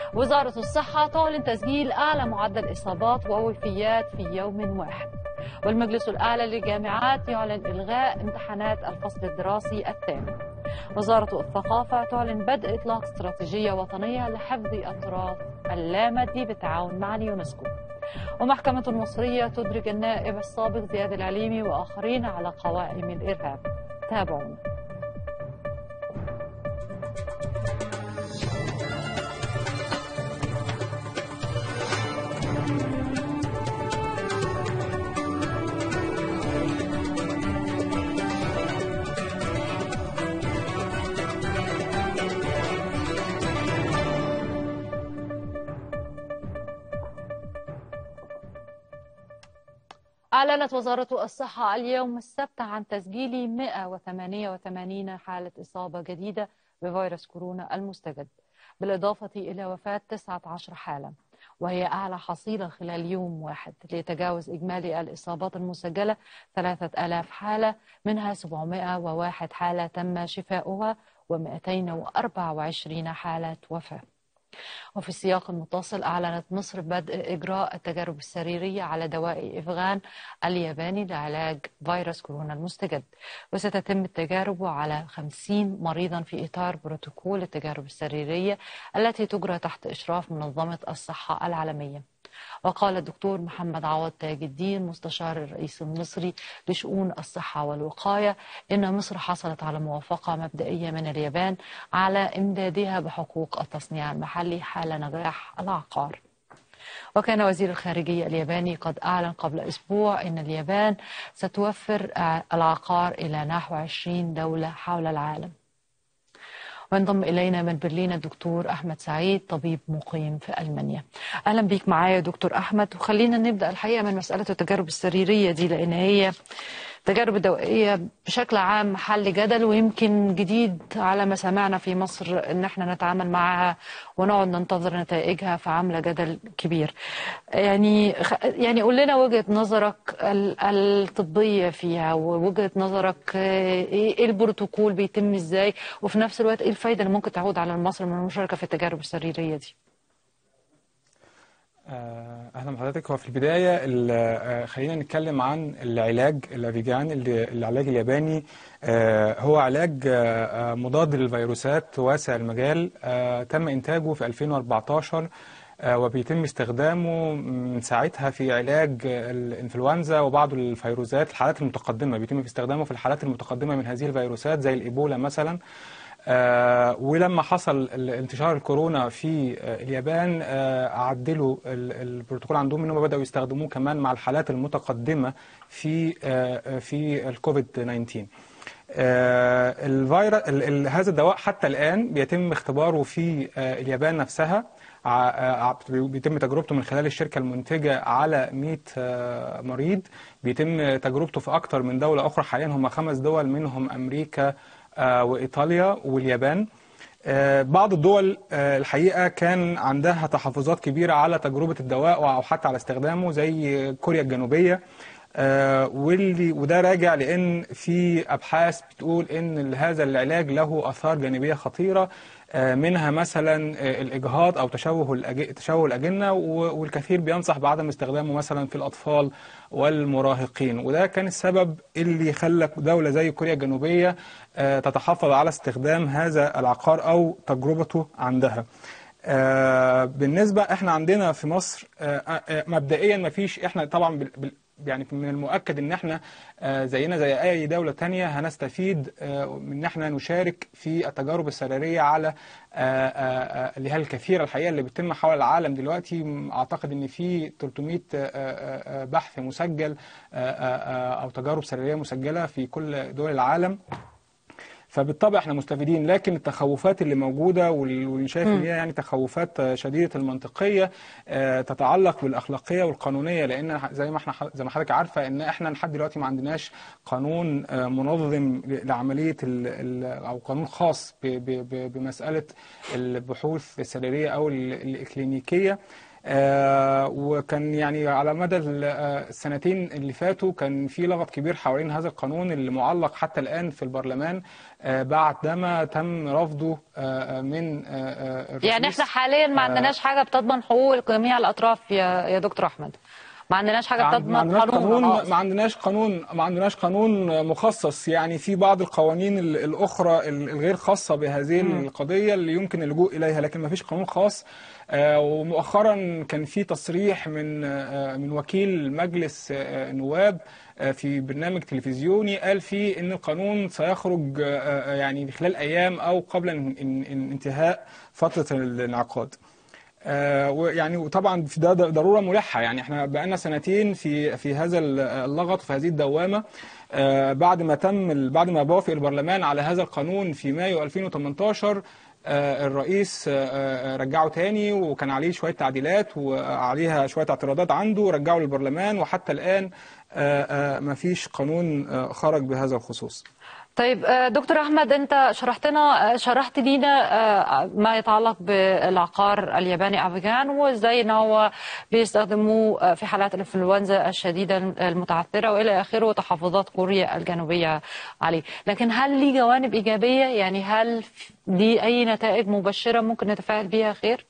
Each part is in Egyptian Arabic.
وزارة الصحة تعلن تسجيل أعلى معدل إصابات ووفيات في يوم واحد والمجلس الأعلى للجامعات يعلن إلغاء امتحانات الفصل الدراسي الثاني وزارة الثقافة تعلن بدء إطلاق استراتيجية وطنية لحفظ التراث اللامادي بالتعاون مع اليونسكو ومحكمة مصرية تدرج النائب السابق زياد العليمي وآخرين على قوائم الإرهاب تابعونا أعلنت وزارة الصحة اليوم السبت عن تسجيل 188 حالة إصابة جديدة بفيروس كورونا المستجد بالإضافة إلى وفاة 19 حالة وهي أعلى حصيلة خلال يوم واحد ليتجاوز إجمالي الإصابات المسجلة 3000 حالة منها 701 حالة تم شفاؤها و224 حالة وفاة وفي السياق المتصل أعلنت مصر بدء إجراء التجارب السريرية على دواء إفغان الياباني لعلاج فيروس كورونا المستجد وستتم التجارب على 50 مريضا في إطار بروتوكول التجارب السريرية التي تجرى تحت إشراف منظمة الصحة العالمية وقال الدكتور محمد عوض تاج الدين مستشار الرئيس المصري لشؤون الصحة والوقاية إن مصر حصلت على موافقة مبدئية من اليابان على إمدادها بحقوق التصنيع المحلي حال نجاح العقار وكان وزير الخارجية الياباني قد أعلن قبل أسبوع أن اليابان ستوفر العقار إلى نحو 20 دولة حول العالم وينضم إلينا من برلين الدكتور أحمد سعيد طبيب مقيم في ألمانيا أهلا بيك معايا دكتور أحمد وخلينا نبدأ الحقيقة من مسألة التجارب السريرية دي لأن هي التجارب الدوائية بشكل عام محل جدل ويمكن جديد على ما سمعنا في مصر ان احنا نتعامل معها ونقعد ننتظر نتائجها فعامله جدل كبير. يعني يعني قول لنا وجهه نظرك الطبيه فيها ووجهه نظرك ايه البروتوكول بيتم ازاي وفي نفس الوقت ايه الفايده اللي ممكن تعود على مصر من المشاركه في التجارب السريريه دي؟ اهلا بحضرتك هو في البدايه خلينا نتكلم عن العلاج الافيجان العلاج الياباني هو علاج مضاد للفيروسات واسع المجال تم انتاجه في 2014 وبيتم استخدامه من ساعتها في علاج الانفلونزا وبعض الفيروسات الحالات المتقدمه بيتم استخدامه في الحالات المتقدمه من هذه الفيروسات زي الايبولا مثلا آه ولما حصل انتشار الكورونا في آه اليابان آه عدلوا البروتوكول عندهم انهم بداوا يستخدموه كمان مع الحالات المتقدمه في في الكوفيد 19 الفيروس هذا الدواء حتى الان بيتم اختباره في اليابان نفسها بيتم تجربته من خلال الشركه المنتجه على 100 مريض بيتم تجربته في اكثر من دوله اخرى حاليا هم خمس دول منهم امريكا وإيطاليا واليابان بعض الدول الحقيقة كان عندها تحفظات كبيرة على تجربة الدواء أو حتى على استخدامه زي كوريا الجنوبية واللي وده راجع لأن في أبحاث بتقول إن هذا العلاج له آثار جانبية خطيرة منها مثلا الإجهاض أو تشوه تشوه الأجنة والكثير بينصح بعدم استخدامه مثلا في الأطفال والمراهقين وده كان السبب اللي خلى دولة زي كوريا الجنوبية تتحفظ على استخدام هذا العقار أو تجربته عندها بالنسبة احنا عندنا في مصر مبدئيا ما فيش احنا طبعا يعني من المؤكد ان احنا زينا زي اي دولة تانية هنستفيد من ان احنا نشارك في التجارب السريرية على اللي هي الكثيرة الحقيقة اللي بتتم حول العالم دلوقتي اعتقد ان في 300 بحث مسجل او تجارب سريرية مسجلة في كل دول العالم فبالطبع احنا مستفيدين لكن التخوفات اللي موجوده واللي شايف ان هي يعني تخوفات شديده المنطقيه تتعلق بالاخلاقيه والقانونيه لان زي ما احنا زي ما حضرتك عارفه ان احنا لحد دلوقتي ما عندناش قانون منظم لعمليه او قانون خاص بمساله البحوث السريريه او الاكلينيكيه آه، وكان يعني على مدى ال- آه، السنتين اللي فاتوا كان في لغط كبير حوالين هذا القانون اللي معلق حتى الآن في البرلمان آه، بعدما تم رفضه آه، آه، من آه، آه، يعني الرئيس احنا حاليا ما آه، عندناش حاجه بتضمن حقوق جميع الاطراف يا يا دكتور احمد ما عندناش حاجه ما عن- ما بتضمن عندناش قانون قانون خاص. ما عندناش قانون ما عندناش قانون مخصص يعني في بعض القوانين ال- الأخرى ال- الغير خاصة بهذه القضية اللي يمكن اللجوء إليها لكن ما فيش قانون خاص آه، ومؤخرا كان في تصريح من آه، من وكيل مجلس آه، النواب آه، في برنامج تلفزيوني قال فيه ان القانون سيخرج آه، آه، يعني خلال ايام او قبل ان- ان- ان- انتهاء فترة الانعقاد آه، ويعني وطبعا في ده ده ضروره ملحه يعني احنا بقالنا سنتين في في هذا اللغط وفي هذه الدوامه آه، بعد ما تم ال- بعد ما بوافق البرلمان على هذا القانون في مايو 2018 آه، الرئيس آه، آه، رجعه تاني وكان عليه شويه تعديلات وعليها شويه اعتراضات عنده رجعه للبرلمان وحتى الان ما فيش قانون آه، خرج بهذا الخصوص طيب آه، دكتور احمد انت شرحتنا آه، شرحت لينا آه، ما يتعلق بالعقار الياباني افغان وازاي ان هو بيستخدموه آه، في حالات الانفلونزا الشديده المتعثره والى اخره وتحفظات كوريا الجنوبيه عليه لكن هل ليه جوانب ايجابيه يعني هل دي اي نتائج مبشره ممكن نتفاعل بيها خير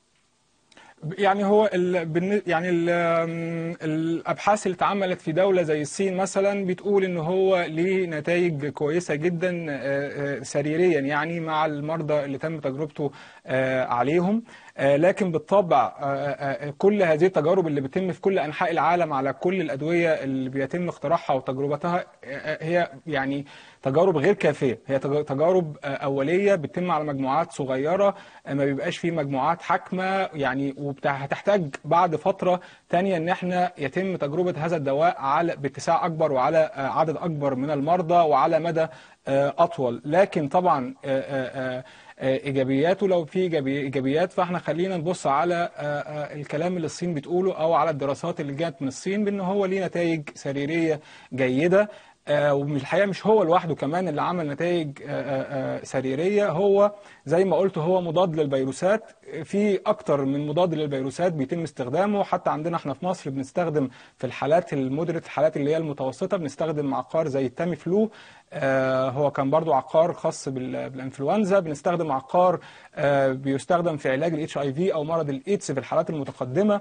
يعني هو ال... بالن- يعني ال... الابحاث اللي اتعملت في دوله زي الصين مثلا بتقول ان هو ليه نتائج كويسه جدا آه، آه، سريريا يعني مع المرضى اللي تم تجربته آه، عليهم آه، لكن بالطبع آه، آه، كل هذه التجارب اللي بتتم في كل انحاء العالم على كل الادويه اللي بيتم اختراعها وتجربتها آه، هي يعني تجارب غير كافيه هي تج- تجارب آه، اوليه بتتم على مجموعات صغيره آه، ما بيبقاش في مجموعات حاكمه يعني وهتحتاج بعد فتره تانية ان احنا يتم تجربه هذا الدواء على باتساع اكبر وعلى آه، عدد اكبر من المرضى وعلى مدى آه، اطول لكن طبعا آه، آه، آه، آه، ايجابياته لو في إيجابي- ايجابيات فاحنا خلينا نبص على آه، آه، الكلام اللي الصين بتقوله او على الدراسات اللي جات من الصين بان هو ليه نتائج سريريه جيده آه، ومش الحقيقه مش هو لوحده كمان اللي عمل نتائج آه، آه، آه، سريريه هو زي ما قلت هو مضاد للفيروسات في اكتر من مضاد للفيروسات بيتم استخدامه حتى عندنا احنا في مصر بنستخدم في الحالات المودريت الحالات اللي هي المتوسطه بنستخدم عقار زي التامي فلو آه، هو كان برضو عقار خاص بال- بالانفلونزا بنستخدم عقار آه، بيستخدم في علاج الاتش اي في او مرض الايدز في الحالات المتقدمه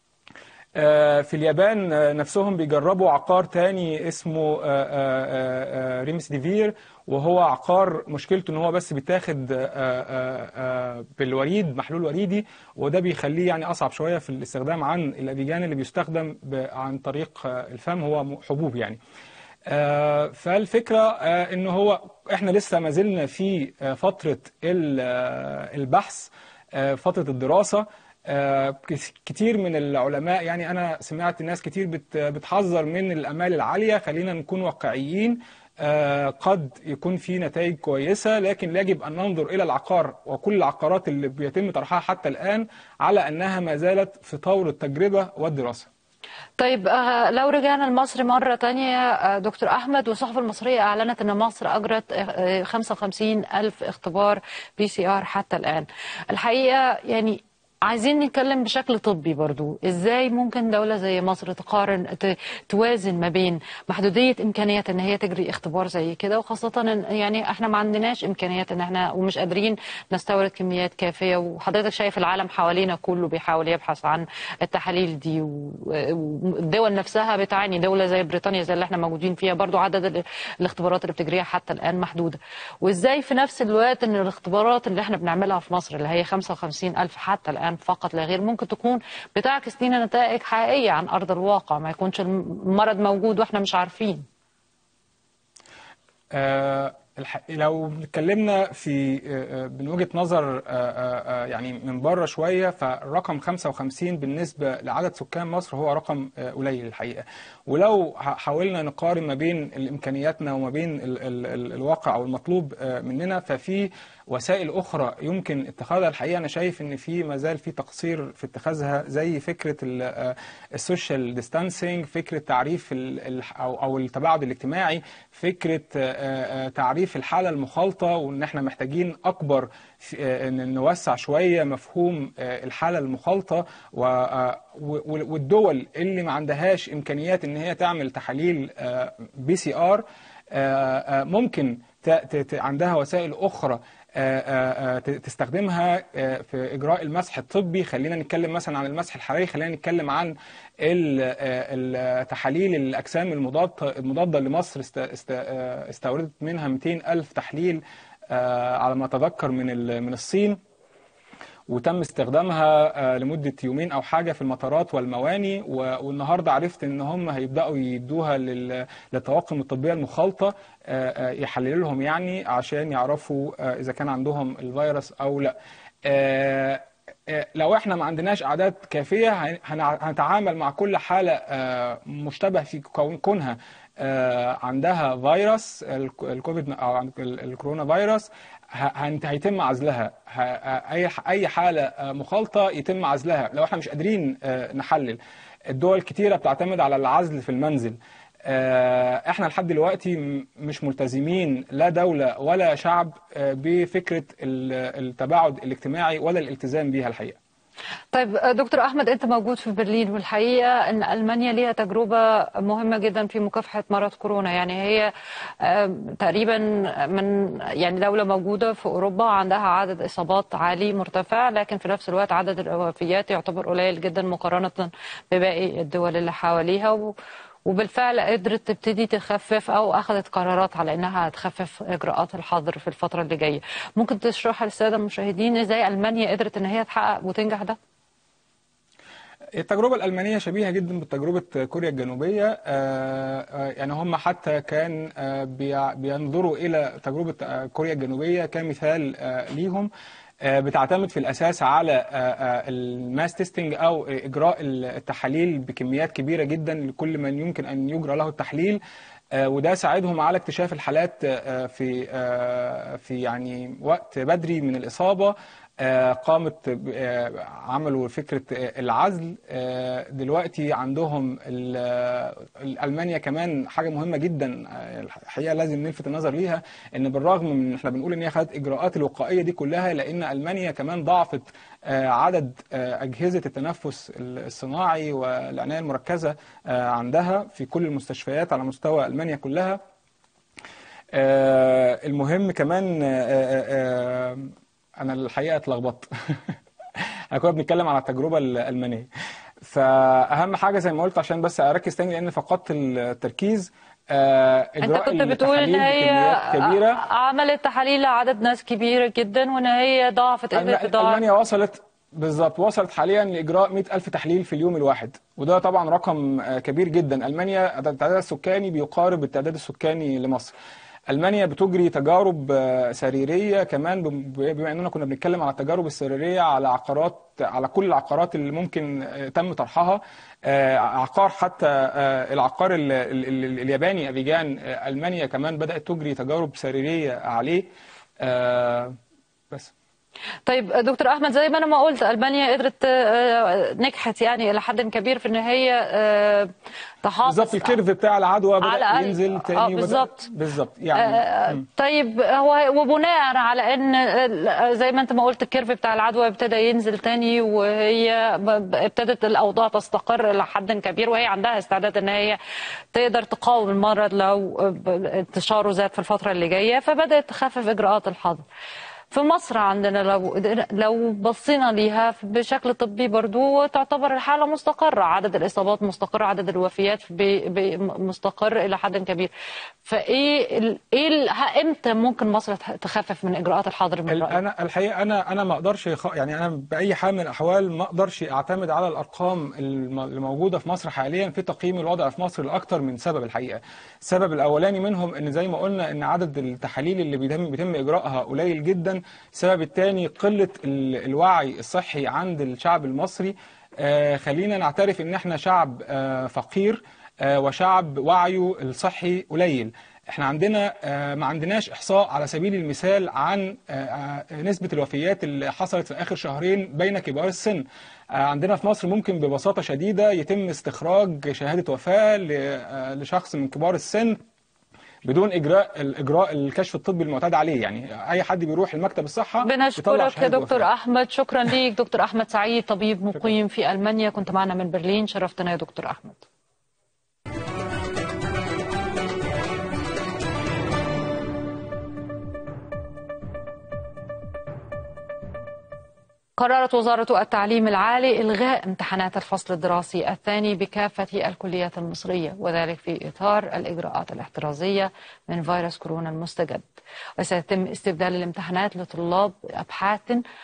آه، في اليابان آه، نفسهم بيجربوا عقار تاني اسمه آه، آه، آه، ريمس ديفير وهو عقار مشكلته ان هو بس بيتاخد آه، آه، آه، بالوريد محلول وريدي وده بيخليه يعني اصعب شويه في الاستخدام عن الافيجان اللي بيستخدم ب- عن طريق آه، الفم هو م- حبوب يعني آه، فالفكرة آه، ان هو احنا لسه ما زلنا في آه، فترة ال- آه، البحث آه، فترة الدراسة آه، كس- كتير من العلماء يعني انا سمعت ناس كتير بت- بتحذر من الامال العالية خلينا نكون واقعيين آه، قد يكون في نتائج كويسة لكن يجب أن ننظر إلى العقار وكل العقارات اللي بيتم طرحها حتى الآن على أنها ما زالت في طور التجربة والدراسة طيب آه، لو رجعنا لمصر مرة تانية آه، دكتور أحمد والصحف المصرية أعلنت أن مصر أجرت آه، 55 ألف اختبار بي سي آر حتى الآن الحقيقة يعني عايزين نتكلم بشكل طبي برضو ازاي ممكن دولة زي مصر تقارن ت- توازن ما بين محدودية امكانيات ان هي تجري اختبار زي كده وخاصة إن يعني احنا ما عندناش امكانيات ان احنا ومش قادرين نستورد كميات كافية وحضرتك شايف العالم حوالينا كله بيحاول يبحث عن التحاليل دي و- والدول نفسها بتعاني دولة زي بريطانيا زي اللي احنا موجودين فيها برضو عدد ال- الاختبارات اللي بتجريها حتى الآن محدودة وازاي في نفس الوقت ان الاختبارات اللي احنا بنعملها في مصر اللي هي 55 ألف حتى الآن فقط لا غير ممكن تكون بتعكس لنا نتائج حقيقية عن أرض الواقع ما يكونش المرض موجود واحنا مش عارفين آه، الح- لو اتكلمنا في آه، آه، من وجهة نظر آه، آه، آه، يعني من بره شوية فالرقم 55 بالنسبة لعدد سكان مصر هو رقم آه، قليل الحقيقة ولو ح- حاولنا نقارن ما بين إمكانياتنا وما بين ال- ال- ال- الواقع أو المطلوب آه، مننا ففي وسائل أخرى يمكن اتخاذها الحقيقة أنا شايف إن في ما زال في تقصير في اتخاذها زي فكرة ال- آه، السوشيال ديستانسينج فكرة تعريف ال- ال- أو أو التباعد الاجتماعي فكرة آه، آه، تعريف تعريف الحالة المخالطة وإن إحنا محتاجين أكبر في إن نوسع شوية مفهوم الحالة المخالطة والدول اللي ما عندهاش إمكانيات إن هي تعمل تحاليل بي سي آر ممكن عندها وسائل أخرى تستخدمها في اجراء المسح الطبي خلينا نتكلم مثلا عن المسح الحراري خلينا نتكلم عن تحاليل الاجسام المضاده المضاده اللي مصر استوردت منها 200 الف تحليل على ما اتذكر من من الصين وتم استخدامها لمدة يومين أو حاجة في المطارات والمواني والنهاردة عرفت إن هم هيبدأوا يدوها للطواقم الطبية المخالطة يحللوا لهم يعني عشان يعرفوا إذا كان عندهم الفيروس أو لا لو احنا ما عندناش اعداد كافيه هنتعامل مع كل حاله مشتبه في كونها عندها فيروس الكوفيد او الكورونا فيروس هيتم عزلها اي اي حاله مخالطه يتم عزلها لو احنا مش قادرين نحلل الدول كتيره بتعتمد على العزل في المنزل احنا لحد دلوقتي مش ملتزمين لا دولة ولا شعب بفكرة التباعد الاجتماعي ولا الالتزام بيها الحقيقة طيب دكتور احمد انت موجود في برلين والحقيقه ان المانيا ليها تجربه مهمه جدا في مكافحه مرض كورونا يعني هي تقريبا من يعني دوله موجوده في اوروبا عندها عدد اصابات عالي مرتفع لكن في نفس الوقت عدد الوفيات يعتبر قليل جدا مقارنه بباقي الدول اللي حواليها وبالفعل قدرت تبتدي تخفف او اخذت قرارات على انها تخفف اجراءات الحظر في الفتره اللي جايه ممكن تشرح للساده المشاهدين ازاي المانيا قدرت ان هي تحقق وتنجح ده التجربة الألمانية شبيهة جدا بتجربة كوريا الجنوبية يعني هم حتى كان بينظروا إلى تجربة كوريا الجنوبية كمثال ليهم بتعتمد في الاساس على الماس تيستنج او اجراء التحاليل بكميات كبيره جدا لكل من يمكن ان يجرى له التحليل وده ساعدهم على اكتشاف الحالات في في يعني وقت بدري من الاصابه قامت عملوا فكره العزل دلوقتي عندهم المانيا كمان حاجه مهمه جدا الحقيقه لازم نلفت النظر ليها ان بالرغم من احنا بنقول ان هي خدت اجراءات الوقائيه دي كلها لان المانيا كمان ضاعفت عدد اجهزه التنفس الصناعي والعنايه المركزه عندها في كل المستشفيات على مستوى المانيا كلها المهم كمان انا الحقيقه اتلخبطت احنا كنا بنتكلم على التجربه الالمانيه فاهم حاجه زي ما قلت عشان بس اركز تاني لان فقدت التركيز انت كنت بتقول ان هي كبيرة. عملت تحاليل لعدد ناس كبيره جدا وان هي ضاعفت المانيا وصلت بالظبط وصلت حاليا لاجراء 100 الف تحليل في اليوم الواحد وده طبعا رقم كبير جدا المانيا التعداد السكاني بيقارب التعداد السكاني لمصر المانيا بتجري تجارب سريريه كمان بما اننا كنا بنتكلم على التجارب السريريه على عقارات على كل العقارات اللي ممكن تم طرحها عقار حتى العقار الياباني افيجان المانيا كمان بدات تجري تجارب سريريه عليه بس طيب دكتور احمد زي ما انا ما قلت المانيا قدرت نجحت يعني الى حد كبير في ان هي تحافظ بالظبط الكيرف بتاع العدوى بدا ينزل تاني آه بالظبط بالظبط يعني آه طيب هو وبناء على ان زي ما انت ما قلت الكيرف بتاع العدوى ابتدى ينزل تاني وهي ابتدت الاوضاع تستقر الى حد كبير وهي عندها استعداد ان هي تقدر تقاوم المرض لو انتشاره زاد في الفتره اللي جايه فبدات تخفف اجراءات الحظر في مصر عندنا لو لو بصينا ليها بشكل طبي برضو تعتبر الحاله مستقره عدد الاصابات مستقر عدد الوفيات مستقر الى حد كبير فايه ايه امتى ممكن مصر تخفف من اجراءات الحظر من رأيك؟ انا الحقيقه انا انا ما اقدرش يعني انا باي حال من الاحوال ما اقدرش اعتمد على الارقام اللي موجوده في مصر حاليا في تقييم الوضع في مصر لاكثر من سبب الحقيقه السبب الاولاني منهم ان زي ما قلنا ان عدد التحاليل اللي بيتم بيتم اجراءها قليل جدا السبب الثاني قلة الوعي الصحي عند الشعب المصري خلينا نعترف ان احنا شعب فقير وشعب وعيه الصحي قليل احنا عندنا ما عندناش احصاء على سبيل المثال عن نسبة الوفيات اللي حصلت في اخر شهرين بين كبار السن عندنا في مصر ممكن ببساطة شديدة يتم استخراج شهادة وفاة لشخص من كبار السن بدون اجراء الاجراء الكشف الطبي المعتاد عليه يعني اي حد بيروح المكتب الصحه يطلع بنشكرك يا شهادة دكتور وفاة. احمد شكرا ليك دكتور احمد سعيد طبيب مقيم في المانيا كنت معنا من برلين شرفتنا يا دكتور احمد قررت وزارة التعليم العالي إلغاء امتحانات الفصل الدراسي الثاني بكافة الكليات المصرية وذلك في إطار الإجراءات الاحترازية من فيروس كورونا المستجد وسيتم استبدال الامتحانات لطلاب أبحاث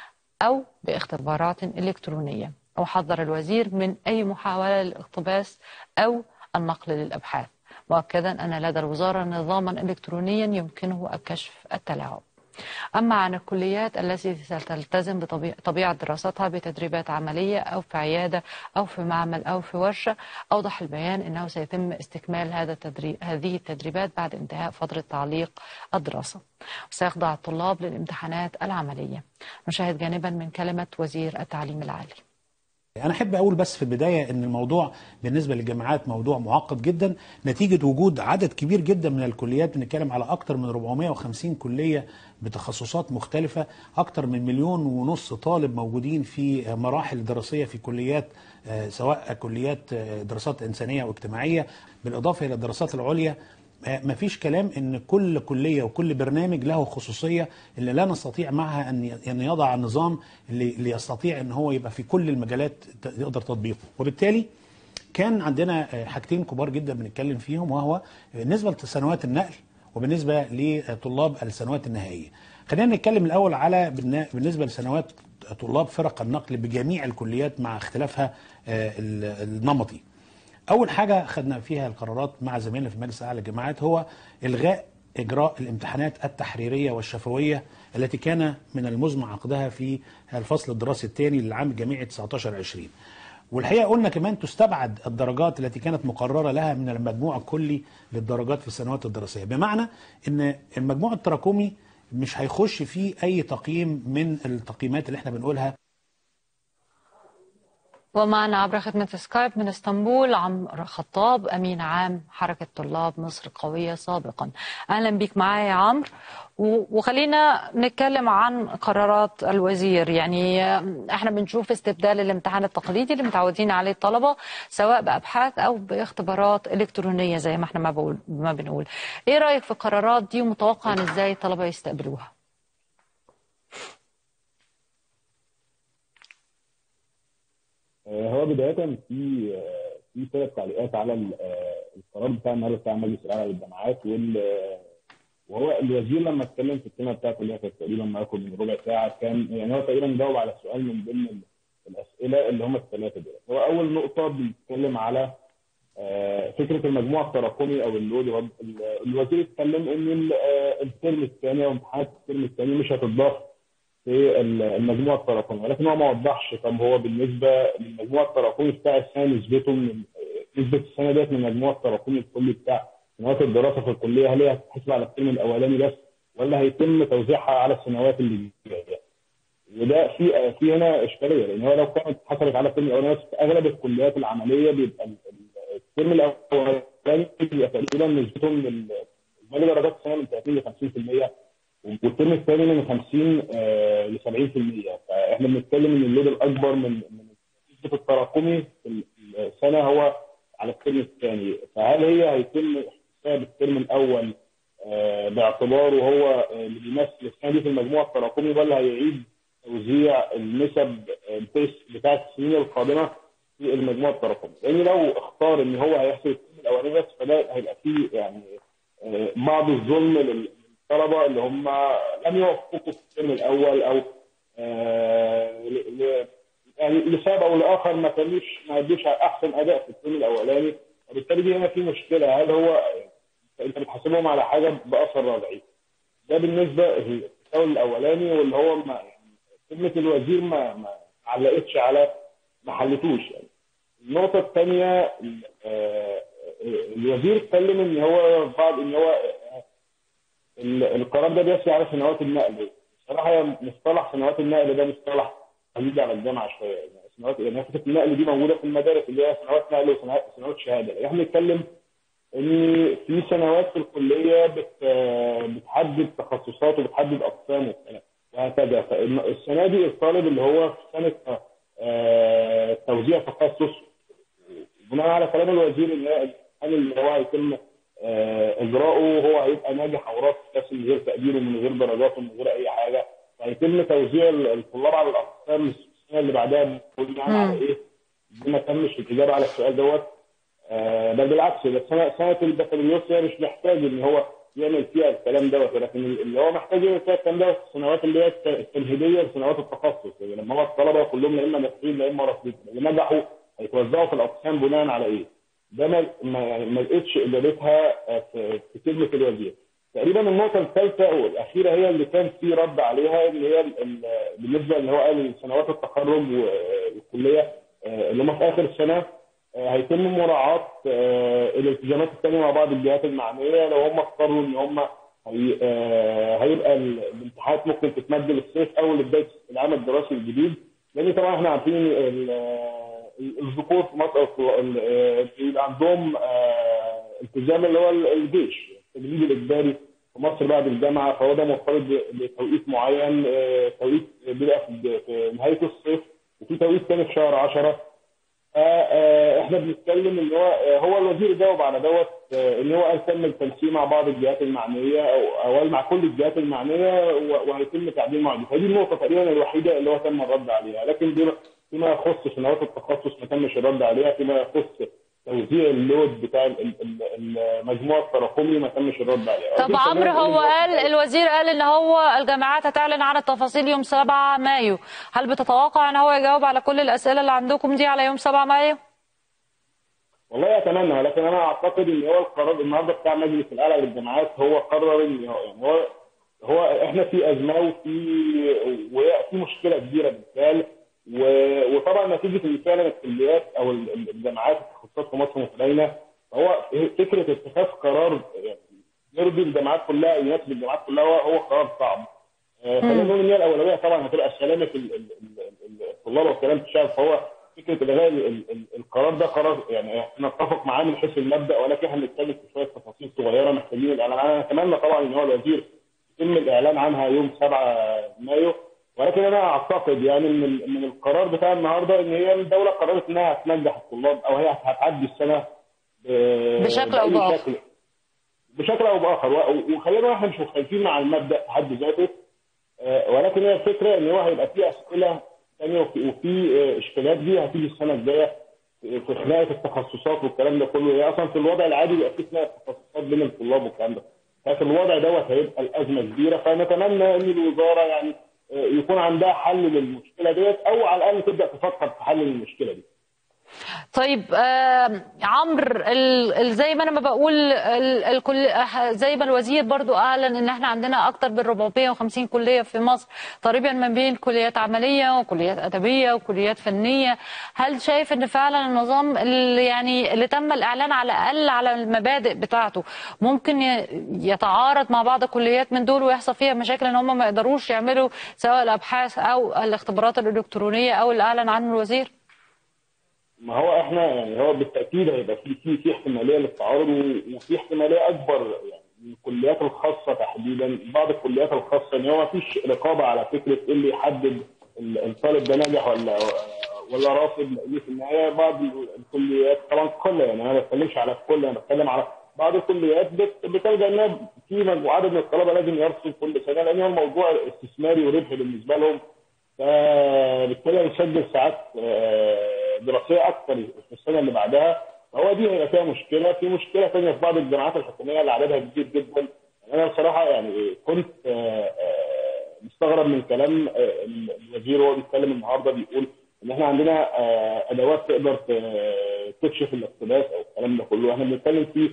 أو باختبارات إلكترونية وحذر الوزير من أي محاولة للاقتباس أو النقل للأبحاث مؤكدا أن لدى الوزارة نظاما إلكترونيا يمكنه الكشف التلاعب أما عن الكليات التي ستلتزم بطبيعة دراستها بتدريبات عملية أو في عيادة أو في معمل أو في ورشة أوضح البيان أنه سيتم استكمال هذا التدريب هذه التدريبات بعد انتهاء فترة تعليق الدراسة وسيخضع الطلاب للامتحانات العملية نشاهد جانبا من كلمة وزير التعليم العالي أنا أحب أقول بس في البداية أن الموضوع بالنسبة للجامعات موضوع معقد جدا نتيجة وجود عدد كبير جدا من الكليات بنتكلم على أكثر من 450 كلية بتخصصات مختلفة أكثر من مليون ونص طالب موجودين في مراحل دراسية في كليات آه، سواء كليات آه، دراسات إنسانية واجتماعية بالإضافة إلى الدراسات العليا ما فيش كلام ان كل كليه وكل برنامج له خصوصيه اللي لا نستطيع معها ان ان يضع النظام اللي اللي يستطيع ان هو يبقى في كل المجالات ت- يقدر تطبيقه وبالتالي كان عندنا آه، حاجتين كبار جدا بنتكلم فيهم وهو بالنسبه لسنوات النقل وبالنسبه لطلاب السنوات النهائيه. خلينا نتكلم الاول على بالنا- بالنسبه لسنوات طلاب فرق النقل بجميع الكليات مع اختلافها آه، ال- النمطي. اول حاجه خدنا فيها القرارات مع زمايلنا في مجلس اعلى الجامعات هو الغاء اجراء الامتحانات التحريريه والشفويه التي كان من المزمع عقدها في الفصل الدراسي الثاني للعام الجامعي 19 20 والحقيقه قلنا كمان تستبعد الدرجات التي كانت مقرره لها من المجموع الكلي للدرجات في السنوات الدراسيه بمعنى ان المجموع التراكمي مش هيخش فيه اي تقييم من التقييمات اللي احنا بنقولها ومعنا عبر خدمة سكايب من اسطنبول عمرو خطاب أمين عام حركة طلاب مصر القوية سابقا أهلا بك معايا يا عمرو و- وخلينا نتكلم عن قرارات الوزير يعني احنا بنشوف استبدال الامتحان التقليدي اللي متعودين عليه الطلبة سواء بأبحاث أو باختبارات إلكترونية زي ما احنا ما, بقول ما بنقول ايه رأيك في القرارات دي ومتوقع ان ازاي الطلبة يستقبلوها آه، هو بداية في آه، في ثلاث تعليقات على ال- آه، القرار بتاع النهارده بتاع مجلس الأعلى للجامعات وال آه، وهو الوزير لما اتكلم في الكلمة بتاعته اللي هي كانت تقريبا ما ياخد من ربع ساعة كان يعني هو تقريبا جاوب على سؤال من ضمن ال- الأسئلة اللي هم الثلاثة دول هو أول نقطة بيتكلم على آه، فكرة المجموع التراكمي أو اللود هو ال- الوزير اتكلم إن ال- آه، الترم الثاني أو امتحانات الترم الثاني مش هتضاف في المجموع التراكمي ولكن هو ما وضحش طب هو بالنسبه للمجموع التراكمي بتاع السنه نسبته من نسبه السنه ديت من المجموع التراكمي الكلي بتاع سنوات الدراسه في الكليه هل هي هتتحسب على الترم الاولاني بس ولا هيتم توزيعها على السنوات اللي جايه؟ وده في في هنا اشكاليه لان هو لو كانت اتحسبت على الترم الاولاني بس في اغلب الكليات العمليه بيبقى ال- ال- الترم الاولاني بيبقى تقريبا نسبته من ال- اجمالي درجات السنه من 30 ل 50% والترم الثاني من 50 آه، ل 70% فاحنا بنتكلم ان اللود الاكبر من من نسبه التراكمي في السنه هو على الترم الثاني فهل هي هيتم احتساب الترم الاول آه، باعتباره هو آه، اللي بيمثل السنه دي في المجموع التراكمي ولا هيعيد توزيع النسب آه، بتاعت- بتاعت السنين القادمه في المجموع التراكمي لان لو اختار ان هو هيحسب الترم الاولاني بس فده هيبقى فيه يعني آه، بعض الظلم لل- للطلبه اللي هم لم يوفقوا في الترم الاول او آه، ل- ل- يعني لسبب او لاخر ما كانوش ما ادوش احسن اداء في الترم الاولاني وبالتالي دي هنا في مشكله هل هو انت بتحاسبهم على حاجه باثر رجعي ده بالنسبه للتساؤل الاولاني واللي هو ما يعني كلمه الوزير ما ما علقتش على ما حلتوش يعني النقطه الثانيه الوزير اتكلم ان هو بعض ان هو آه، ال- القرار ده بيسري على سنوات النقل بصراحه هي مصطلح سنوات النقل ده مصطلح غريب على الجامعه شويه يعني سنوات يعني فكره النقل دي موجوده في المدارس اللي هي سنوات نقل وسنوات شهاده احنا بنتكلم ان في سنوات في الكليه بت بتحدد تخصصات وبتحدد اقسام والكلام وهكذا فالسنه دي الطالب اللي هو في سنه آه، توزيع تخصص بناء على كلام الوزير ان هي الامتحان اللي هو هيتم آه، اجراؤه هو هيبقى ناجح او رافض كاس من غير تقدير ومن غير درجات ومن غير اي حاجه وهيتم توزيع الطلاب على الاقسام السنه اللي بعدها بناء على ايه؟ دي ما تمش الاجابه على السؤال دوت آه، بل بالعكس ده سنه سنه البكالوريوس هي مش محتاج ان هو يعمل فيها الكلام دوت ولكن اللي هو محتاج يعمل فيها الكلام دوت السنوات اللي هي التمهيديه لسنوات التخصص يعني لما هو الطلبه كلهم يا اما ناجحين يا اما رافضين اللي نجحوا هيتوزعوا في الاقسام بناء على ايه؟ ده ما ما يعني ما لقيتش اجابتها آه، في في كلمه الوزير. تقريبا النقطه الثالثه والاخيره هي اللي كان في رد عليها اللي هي ال- ال- بالنسبه اللي هو قال سنوات التخرج والكليه آه، اللي هم في اخر السنه آه، هيتم مراعاه آه، الالتزامات الثانيه مع بعض الجهات المعنيه لو هم اختاروا ان هم هي- آه، هيبقى ال- الامتحانات ممكن تتمد للصيف او لبدايه العام الدراسي الجديد لان طبعا احنا عارفين ال- ال- الذكور في مصر أو ال- آه، بيبقى عندهم آه، التزام اللي هو الجيش التجنيد الاجباري في مصر بعد الجامعه فهو ده مرتبط ب- بتوقيت معين آه، توقيت بيبقى في في نهايه الصيف وفي توقيت ثاني في شهر 10 احنا بنتكلم ان هو آه، هو الوزير جاوب على دوت آه، ان هو قال تم التنسيق مع بعض الجهات المعنيه او او قال مع كل الجهات المعنيه و- وهيتم تعديل مواعيد فدي النقطه تقريبا الوحيده اللي هو تم الرد عليها لكن دي فيما يخص سنوات التخصص ما تمش الرد عليها فيما يخص توزيع اللود بتاع ال- ال- ال- المجموع التراكمي ما تمش الرد عليها طب أكيد عمرو كمان هو إن- قال الوزير قال ان هو الجامعات هتعلن عن التفاصيل يوم 7 مايو هل بتتوقع ان هو يجاوب على كل الاسئله اللي عندكم دي على يوم 7 مايو والله اتمنى ولكن انا اعتقد ان هو القرار النهارده بتاع مجلس الاعلى للجامعات هو قرر ان هو يعني هو هو احنا في ازمه وفي وفي مشكله كبيره بالفعل و- وطبعا نتيجه ان فعلا الكليات او ال- ال- الجامعات التخصصات في مصر متدينه هو فكره اتخاذ قرار يعني يرضي الجامعات كلها يناسب الجامعات كلها هو هو قرار صعب. آه، خلينا نقول ان هي الاولويه طبعا هتبقى سلامه ال- ال- ال- الطلاب وسلامه الشعب فهو فكره الغاء ال- ال- ال- القرار ده قرار يعني احنا نتفق معاه من حيث المبدا ولكن احنا بنتكلم في شويه تفاصيل صغيره محتاجين الاعلان عنها اتمنى طبعا ان هو الوزير يتم الاعلان عنها يوم 7 مايو ولكن انا اعتقد يعني من ال- من القرار بتاع النهارده ان هي الدوله قررت انها هتنجح الطلاب او هي هتعدي السنه ب- بشكل أو بأي بآخر. شكل. بشكل او باخر و- وخلينا احنا مش مختلفين مع المبدا في حد ذاته آه، ولكن هي الفكره ان هو هيبقى في اسئله ثانيه وفي, وفي آه، اشكالات دي هتيجي السنه الجايه في خناقه التخصصات والكلام ده كله هي اصلا في الوضع العادي بيبقى في خناقه تخصصات بين الطلاب والكلام ده لكن الوضع دوت هيبقى الازمه كبيره فنتمنى ان الوزاره يعني آه، يكون عندها حل للمشكله ديت او على الاقل تبدا تفكر في حل المشكله دي طيب آه عمرو ال- ال- زي ما انا ما بقول ال- الكل آه، زي ما الوزير برضو اعلن ان احنا عندنا اكتر من 450 كليه في مصر تقريبا ما بين كليات عمليه وكليات ادبيه وكليات فنيه هل شايف ان فعلا النظام اللي يعني اللي تم الاعلان على الاقل على المبادئ بتاعته ممكن ي- يتعارض مع بعض الكليات من دول ويحصل فيها مشاكل ان هم ما يقدروش يعملوا سواء الابحاث او الاختبارات الالكترونيه او اللي اعلن عنه الوزير ما هو احنا يعني هو بالتاكيد هيبقى في في في احتماليه للتعارض و- وفي احتماليه اكبر يعني من الكليات الخاصه تحديدا بعض الكليات الخاصه ان هو ما فيش رقابه على فكره ايه اللي يحدد ال- الطالب ده ناجح ولا ولا رافض لان في النهايه بعض ال- الكليات طبعا قله يعني انا ما بتكلمش على الكل انا بتكلم على بعض الكليات بت- بتلجا انها في مجموعه عدد من الطلبه لازم يرسم كل سنه لان هو الموضوع استثماري وربحي بالنسبه لهم فبالتالي هيسجل ساعات آه، دراسيه اكثر في السنه اللي بعدها فهو دي هيبقى فيها مشكله في مشكله ثانيه في بعض الجامعات الحكوميه اللي عددها كبير جدا انا بصراحه يعني كنت آه، آه، مستغرب من كلام آه، الوزير وهو بيتكلم النهارده بيقول ان احنا عندنا آه، ادوات تقدر ت- تكشف الاقتباس او الكلام ده كله احنا بنتكلم في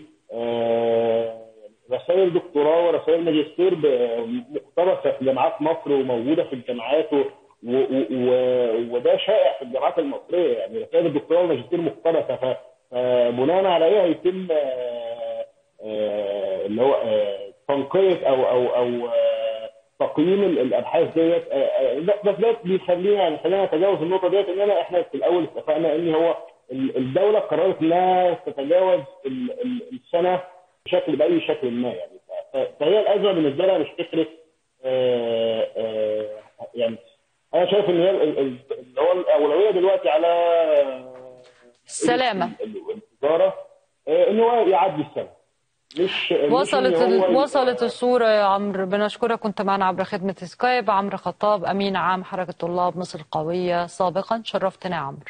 آه، رسائل دكتوراه ورسائل ماجستير ب- مقتبسه في جامعات مصر وموجوده في الجامعات و... و... و... وده شائع في الجامعات المصريه يعني رسائل الدكتوراه والماجستير مقتبسه ف... فبناء على ايه هيتم آه، آه، اللي هو آه، تنقيه او او او آه، تقييم ال- الابحاث ديت آه، آه، لا، بس ده بيخلينا يعني خلينا نتجاوز النقطه ديت ان انا احنا في الاول اتفقنا ان هو ال- الدوله قررت لا تتجاوز ال- ال- السنه بشكل باي شكل ما يعني ف- فهي الازمه بالنسبه لها مش فكره آه، آه، يعني انا شايف ان هي ال- ال- اللي هو الاولويه دلوقتي على السلامة ال- ال- الوزاره آه، ان هو يعدي السنه مش مش وصلت إن هو ال... يبقى- وصلت الصورة يا عمرو بنشكرك كنت معنا عبر خدمة سكايب عمرو خطاب أمين عام حركة طلاب مصر القوية سابقا شرفتنا يا عمرو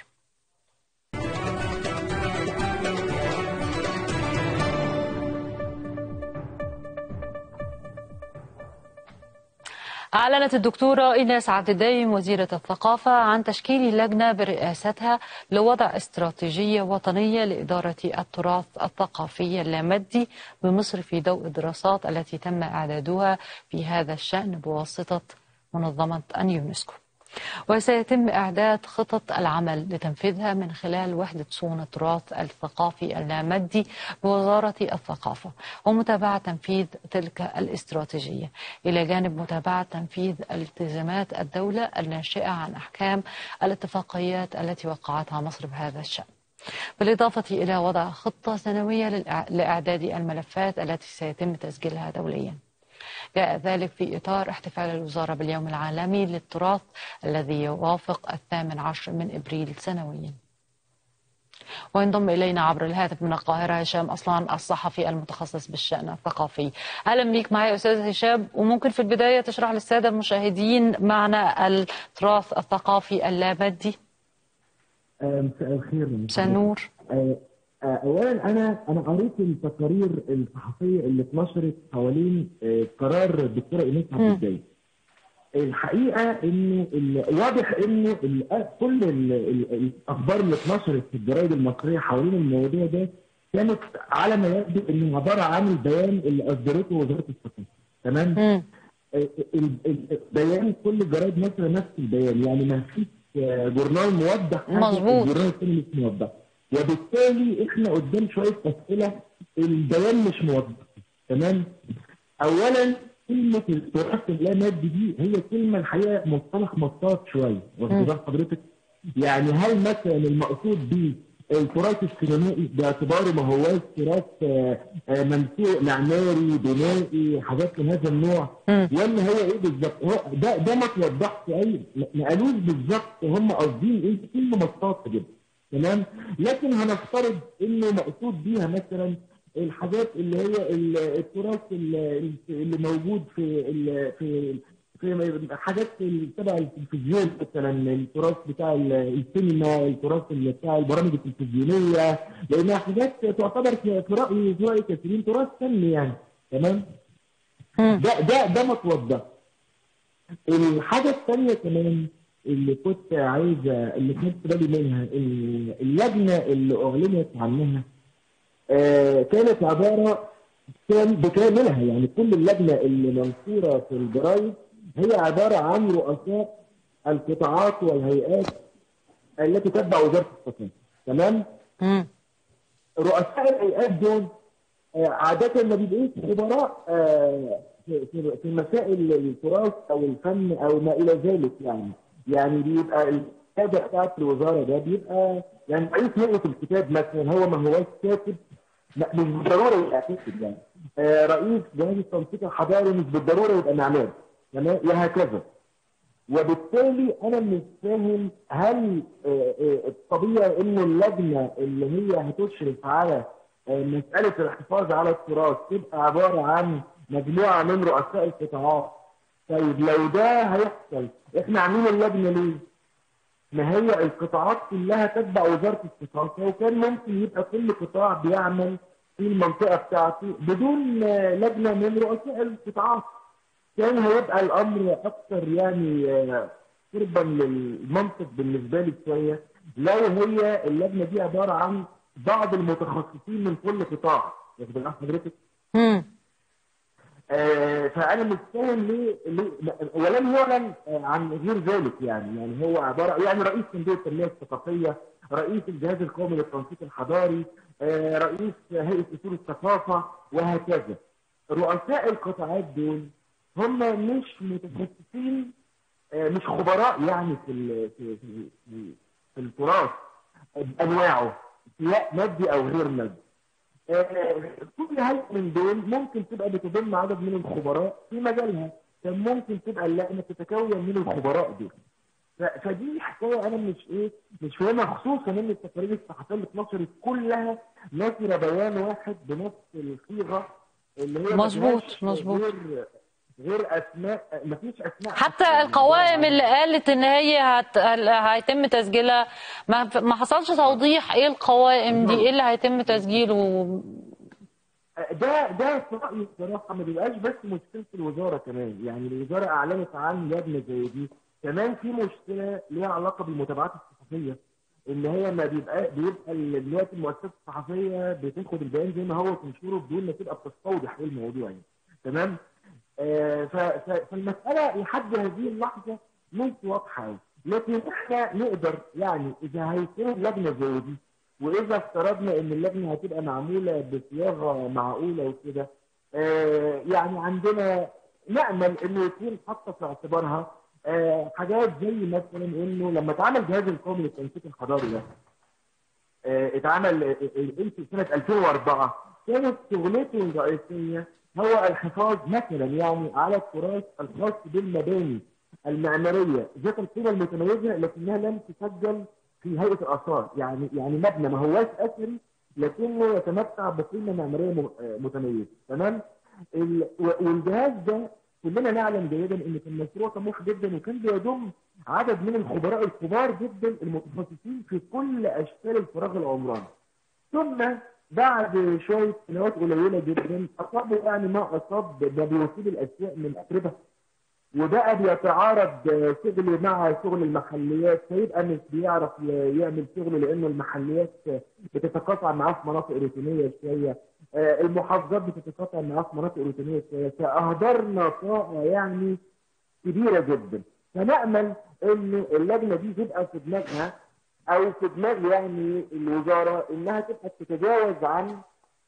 أعلنت الدكتورة إيناس عبد الدايم وزيرة الثقافة عن تشكيل لجنة برئاستها لوضع استراتيجية وطنية لإدارة التراث الثقافي اللامادي بمصر في ضوء الدراسات التي تم إعدادها في هذا الشأن بواسطة منظمة اليونسكو. وسيتم إعداد خطط العمل لتنفيذها من خلال وحدة صون التراث الثقافي اللامادي بوزارة الثقافة ومتابعة تنفيذ تلك الاستراتيجية إلى جانب متابعة تنفيذ التزامات الدولة الناشئة عن أحكام الاتفاقيات التي وقعتها مصر بهذا الشأن بالإضافة إلى وضع خطة سنوية للإع- لإعداد الملفات التي سيتم تسجيلها دولياً جاء ذلك في إطار احتفال الوزارة باليوم العالمي للتراث الذي يوافق الثامن عشر من إبريل سنويا وينضم إلينا عبر الهاتف من القاهرة هشام أصلان الصحفي المتخصص بالشأن الثقافي أهلا بيك معي أستاذ هشام وممكن في البداية تشرح للسادة المشاهدين معنى التراث الثقافي اللامادي آه، مساء الخير مساء النور آه، آه، اولا انا انا قريت التقارير الصحفيه اللي اتنشرت حوالين آه، قرار الدكتوره ايناس عبد مم. الدايم الحقيقه انه ال- واضح انه ال- كل ال- ال- الاخبار اللي اتنشرت في الجرايد المصريه حوالين الموضوع ده كانت على ما يبدو انه عباره عن البيان اللي اصدرته وزاره الثقافه تمام؟ مم. ال- ال- البيان كل جرايد مصر نفس البيان يعني ما فيش آه، جورنال موضح حاجة، مظبوط. الجورنال الثاني مش موضح وبالتالي احنا قدام شويه اسئله البيان مش موضح تمام اولا كلمه التراث اللامادي دي هي كلمه الحقيقه مصطلح مطاط شويه واخد بال حضرتك يعني هل مثلا المقصود بيه التراث السينمائي باعتباره ما هواش تراث آه، آه، منسوق معماري بنائي حاجات من هذا النوع مم. ولا هو ايه بالظبط هو ده ده ما توضحش اي ما ما قالوش بالظبط هم قاصدين ايه كلمه مطاطه جدا تمام لكن هنفترض انه مقصود بيها مثلا الحاجات اللي هي ال- التراث ال- اللي موجود في ال- في في حاجات تبع التلفزيون مثلا التراث بتاع ال- السينما التراث اللي بتاع البرامج التلفزيونيه لانها حاجات تعتبر في في رايي في راي كثيرين تراث فني يعني تمام مم. ده ده ده متوضح الحاجه الثانيه كمان اللي كنت عايزه اللي خدت بالي منها ال- اللجنه اللي اعلنت عنها آه، كانت عباره كان بكاملها يعني كل اللجنه اللي منشوره في الجرايد هي عباره عن رؤساء القطاعات والهيئات التي تتبع وزاره الثقافه تمام؟ مم. رؤساء الهيئات دول آه، عادة ما بيبقوش خبراء آه، في في- في مسائل التراث أو الفن أو ما إلى ذلك يعني يعني بيبقى الكتابة بتاعت الوزارة ده بيبقى يعني رئيس هيئة الكتاب مثلا هو ما هوش كاتب لا مش بالضرورة يبقى كاتب يعني آه، رئيس جهاز التنسيق الحضاري مش بالضرورة يبقى معماري تمام وهكذا وبالتالي انا مش فاهم هل آه، آه، الطبيعي ان اللجنه اللي هي هتشرف على آه، مساله الحفاظ على التراث تبقى عباره عن مجموعه من رؤساء القطاعات طيب لو ده هيحصل احنا عاملين اللجنه ليه؟ ما هي القطاعات كلها تتبع وزاره الثقافه وكان ممكن يبقى كل قطاع بيعمل في المنطقه بتاعته بدون آه، لجنه من رؤساء القطاعات كان هيبقى الامر اكثر يعني آه، قربا للمنطق بالنسبه لي شويه لو هي اللجنه دي عباره عن بعض المتخصصين من كل قطاع واخد بال حضرتك؟ مم. آه، فانا مش فاهم ليه ليه ولم يعلن آه، عن غير ذلك يعني يعني هو عباره يعني رئيس صندوق التنميه الثقافيه رئيس الجهاز القومي للتنسيق الحضاري آه، رئيس هيئه اصول الثقافه وهكذا رؤساء القطاعات دول هم مش متخصصين آه، مش خبراء يعني في ال- في في, في, في التراث بانواعه سواء مادي او غير مادي. آه، كل هيئه من دول ممكن تبقى بتضم عدد من الخبراء في مجالها كان ممكن تبقى اللجنه تتكون من الخبراء دول. ف- فدي حكايه انا مش ايه مش فاهمها خصوصا ان التقارير الصحفيه اللي اتنشرت كلها نشر بيان واحد بنفس الصيغه اللي هي ما مظبوط، فيهاش مظبوط. غير غير اسماء ما فيش اسماء حتى يعني القوائم ده- اللي قالت ان هي هت... هيتم تسجيلها ما ما حصلش توضيح ايه القوائم دي ايه اللي هيتم تسجيله ده ده في رايي بصراحه ما بيبقاش بس مشكله الوزاره كمان يعني الوزاره اعلنت عن لجنه زي دي كمان في مشكله ليها علاقه بالمتابعات الصحفيه اللي هي ما بيبقى بيبقى ال- دلوقتي المؤسسات الصحفيه بتاخد البيان زي ما هو تنشره بدون ما تبقى بتستوضح ايه الموضوع يعني تمام آه ف- ف- فالمساله لحد هذه اللحظه مش واضحه أوي. لكن احنا نقدر يعني اذا هيكون لجنه زي دي واذا افترضنا ان اللجنه هتبقى معموله بصياغه معقوله وكده آه يعني عندنا نامل انه يكون حاطه في اعتبارها آه حاجات زي مثلا انه لما اتعمل جهاز القومي للتنسيق الحضاري ده آه، اتعمل آه، آه، في سنه 2004 كانت شغلته الرئيسيه هو الحفاظ مثلا يعني على التراث الخاص بالمباني المعماريه ذات القيمه المتميزه لكنها لم تسجل في هيئه الاثار يعني يعني مبنى ما هواش اثري لكنه يتمتع بقيمه معماريه م- آه، متميزه تمام ال- و- والجهاز ده كلنا نعلم جيدا ان كان مشروع طموح جدا وكان بيضم عدد من الخبراء الكبار جدا المتخصصين في كل اشكال الفراغ العمراني ثم بعد شويه سنوات قليله جدا اصابوا يعني ما اصاب ده بيصيب الاشياء من اتربه وبقى بيتعارض آه، شغله مع شغل المحليات فيبقى مش بيعرف ي- يعمل شغله لانه المحليات آه، بتتقاطع معاه في مناطق روتينيه شويه آه، المحافظات بتتقاطع معاه في مناطق روتينيه شويه فاهدرنا طاقه يعني كبيره جدا فنامل ان اللجنه دي تبقى في دماغها او في دماغ يعني الوزاره انها تبقى تتجاوز عن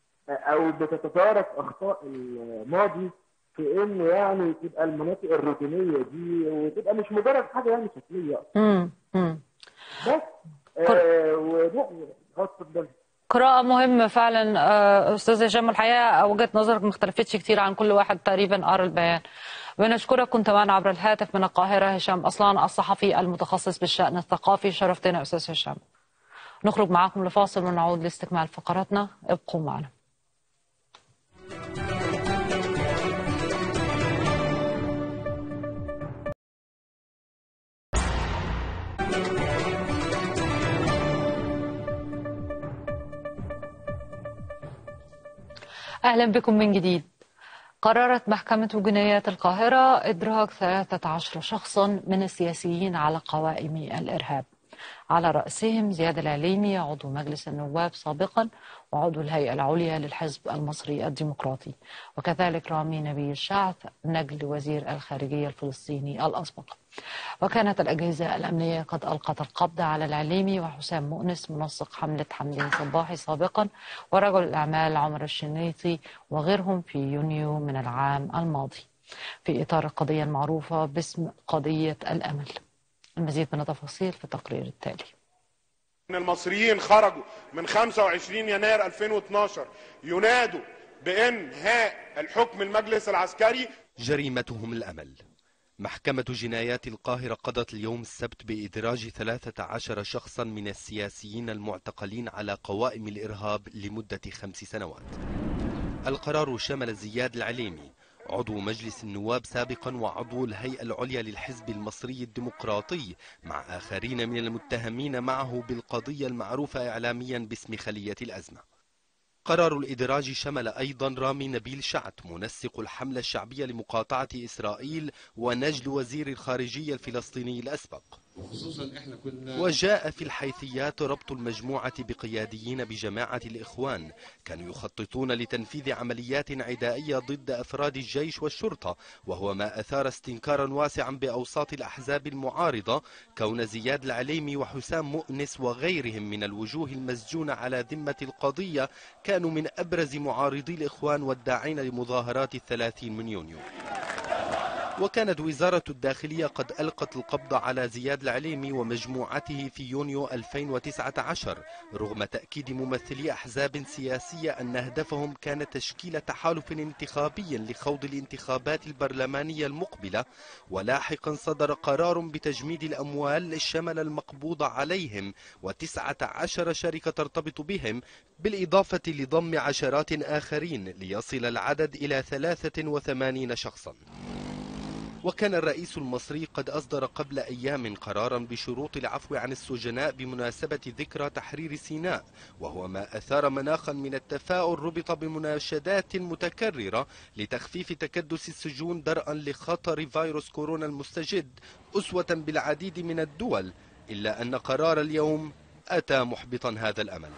او بتتدارك اخطاء الماضي في انه يعني تبقى المناطق الروتينيه دي وتبقى مش مجرد حاجه يعني شكليه مم. مم. بس آه وده اه اتفضل قراءة مهمة فعلا آه، أستاذ هشام الحقيقة وجهة نظرك ما اختلفتش كتير عن كل واحد تقريبا قرأ البيان بنشكرك كنت معنا عبر الهاتف من القاهرة هشام أصلان الصحفي المتخصص بالشأن الثقافي شرفتنا أستاذ هشام نخرج معاكم لفاصل ونعود لاستكمال فقراتنا ابقوا معنا أهلا بكم من جديد قررت محكمة جنايات القاهرة إدراج 13 شخصا من السياسيين على قوائم الإرهاب على رأسهم زياد العليمي عضو مجلس النواب سابقا وعضو الهيئة العليا للحزب المصري الديمقراطي وكذلك رامي نبيل شعث نجل وزير الخارجية الفلسطيني الأسبق وكانت الأجهزة الأمنية قد ألقت القبض على العليمي وحسام مؤنس منسق حملة حمدين صباحي سابقا ورجل الأعمال عمر الشنيطي وغيرهم في يونيو من العام الماضي في إطار القضية المعروفة باسم قضية الأمل المزيد من التفاصيل في التقرير التالي ان المصريين خرجوا من 25 يناير 2012 ينادوا بانهاء الحكم المجلس العسكري جريمتهم الأمل محكمة جنايات القاهرة قضت اليوم السبت بإدراج 13 شخصا من السياسيين المعتقلين على قوائم الإرهاب لمدة خمس سنوات القرار شمل زياد العليمي عضو مجلس النواب سابقا وعضو الهيئة العليا للحزب المصري الديمقراطي مع آخرين من المتهمين معه بالقضية المعروفة إعلاميا باسم خلية الأزمة قرار الإدراج شمل أيضا رامي نبيل شعت منسق الحملة الشعبية لمقاطعة إسرائيل ونجل وزير الخارجية الفلسطيني الأسبق وخصوصا احنا كنا وجاء في الحيثيات ربط المجموعة بقياديين بجماعة الإخوان كانوا يخططون لتنفيذ عمليات عدائية ضد أفراد الجيش والشرطة وهو ما أثار استنكارا واسعا بأوساط الأحزاب المعارضة كون زياد العليمي وحسام مؤنس وغيرهم من الوجوه المسجونة على ذمة القضية كانوا من أبرز معارضي الإخوان والداعين لمظاهرات الثلاثين من يونيو وكانت وزارة الداخلية قد ألقت القبض على زياد العليمي ومجموعته في يونيو 2019 رغم تأكيد ممثلي أحزاب سياسية أن هدفهم كان تشكيل تحالف انتخابي لخوض الانتخابات البرلمانية المقبلة ولاحقا صدر قرار بتجميد الأموال شمل المقبوض عليهم وتسعة عشر شركة ترتبط بهم بالإضافة لضم عشرات آخرين ليصل العدد إلى 83 شخصا وكان الرئيس المصري قد أصدر قبل أيام قرارا بشروط العفو عن السجناء بمناسبة ذكرى تحرير سيناء وهو ما أثار مناخا من التفاؤل ربط بمناشدات متكررة لتخفيف تكدس السجون درءا لخطر فيروس كورونا المستجد أسوة بالعديد من الدول إلا أن قرار اليوم أتى محبطا هذا الأمل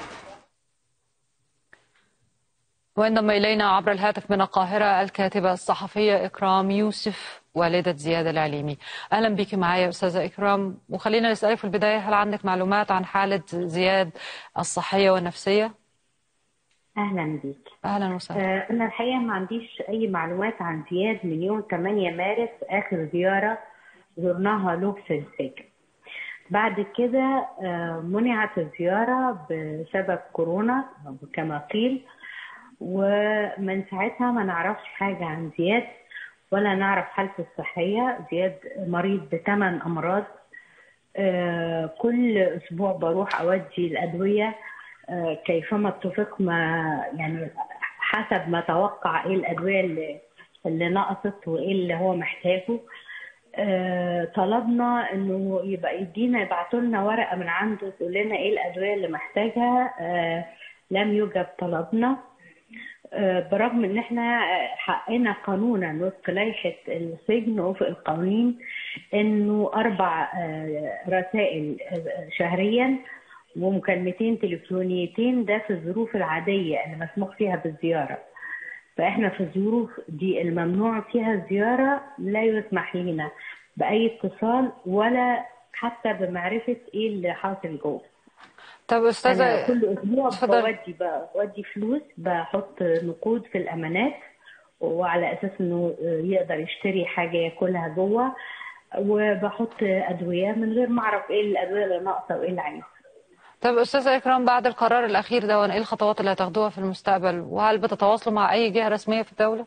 وانضم الينا عبر الهاتف من القاهره الكاتبه الصحفيه اكرام يوسف والده زياد العليمي اهلا بك معايا استاذه اكرام وخلينا نسالك في البدايه هل عندك معلومات عن حاله زياد الصحيه والنفسيه اهلا بيك اهلا وسهلا آه، انا الحقيقه ما عنديش اي معلومات عن زياد من يوم 8 مارس اخر زياره زرناها له في السجن بعد كده آه، منعت الزياره بسبب كورونا كما قيل ومن ساعتها ما نعرفش حاجه عن زياد ولا نعرف حالته الصحيه زياد مريض بثمان امراض آه، كل اسبوع بروح اودي الادويه آه، كيفما اتفق ما يعني حسب ما توقع ايه الادويه اللي اللي نقصت وايه اللي هو محتاجه آه، طلبنا انه يبقى يدينا يبعتوا لنا ورقه من عنده تقول لنا ايه الادويه اللي محتاجها آه، لم يجب طلبنا آه، برغم ان احنا آه، حقنا قانونا وفق لائحه السجن وفق القوانين انه اربع آه، رسائل آه، شهريا ومكالمتين تليفونيتين ده في الظروف العاديه اللي مسموح فيها بالزياره فاحنا في الظروف دي الممنوع فيها الزياره لا يسمح لنا باي اتصال ولا حتى بمعرفه ايه اللي حاصل جوه طب انا استاذه كل اسبوع اتفضل. بودي بودي فلوس بحط نقود في الامانات وعلى اساس انه يقدر يشتري حاجه ياكلها جوه وبحط ادويه من غير ما اعرف ايه الادويه اللي ناقصه وايه اللي عايزه طب استاذه اكرام بعد القرار الاخير ده ايه الخطوات اللي هتاخدوها في المستقبل وهل بتتواصلوا مع اي جهه رسميه في الدوله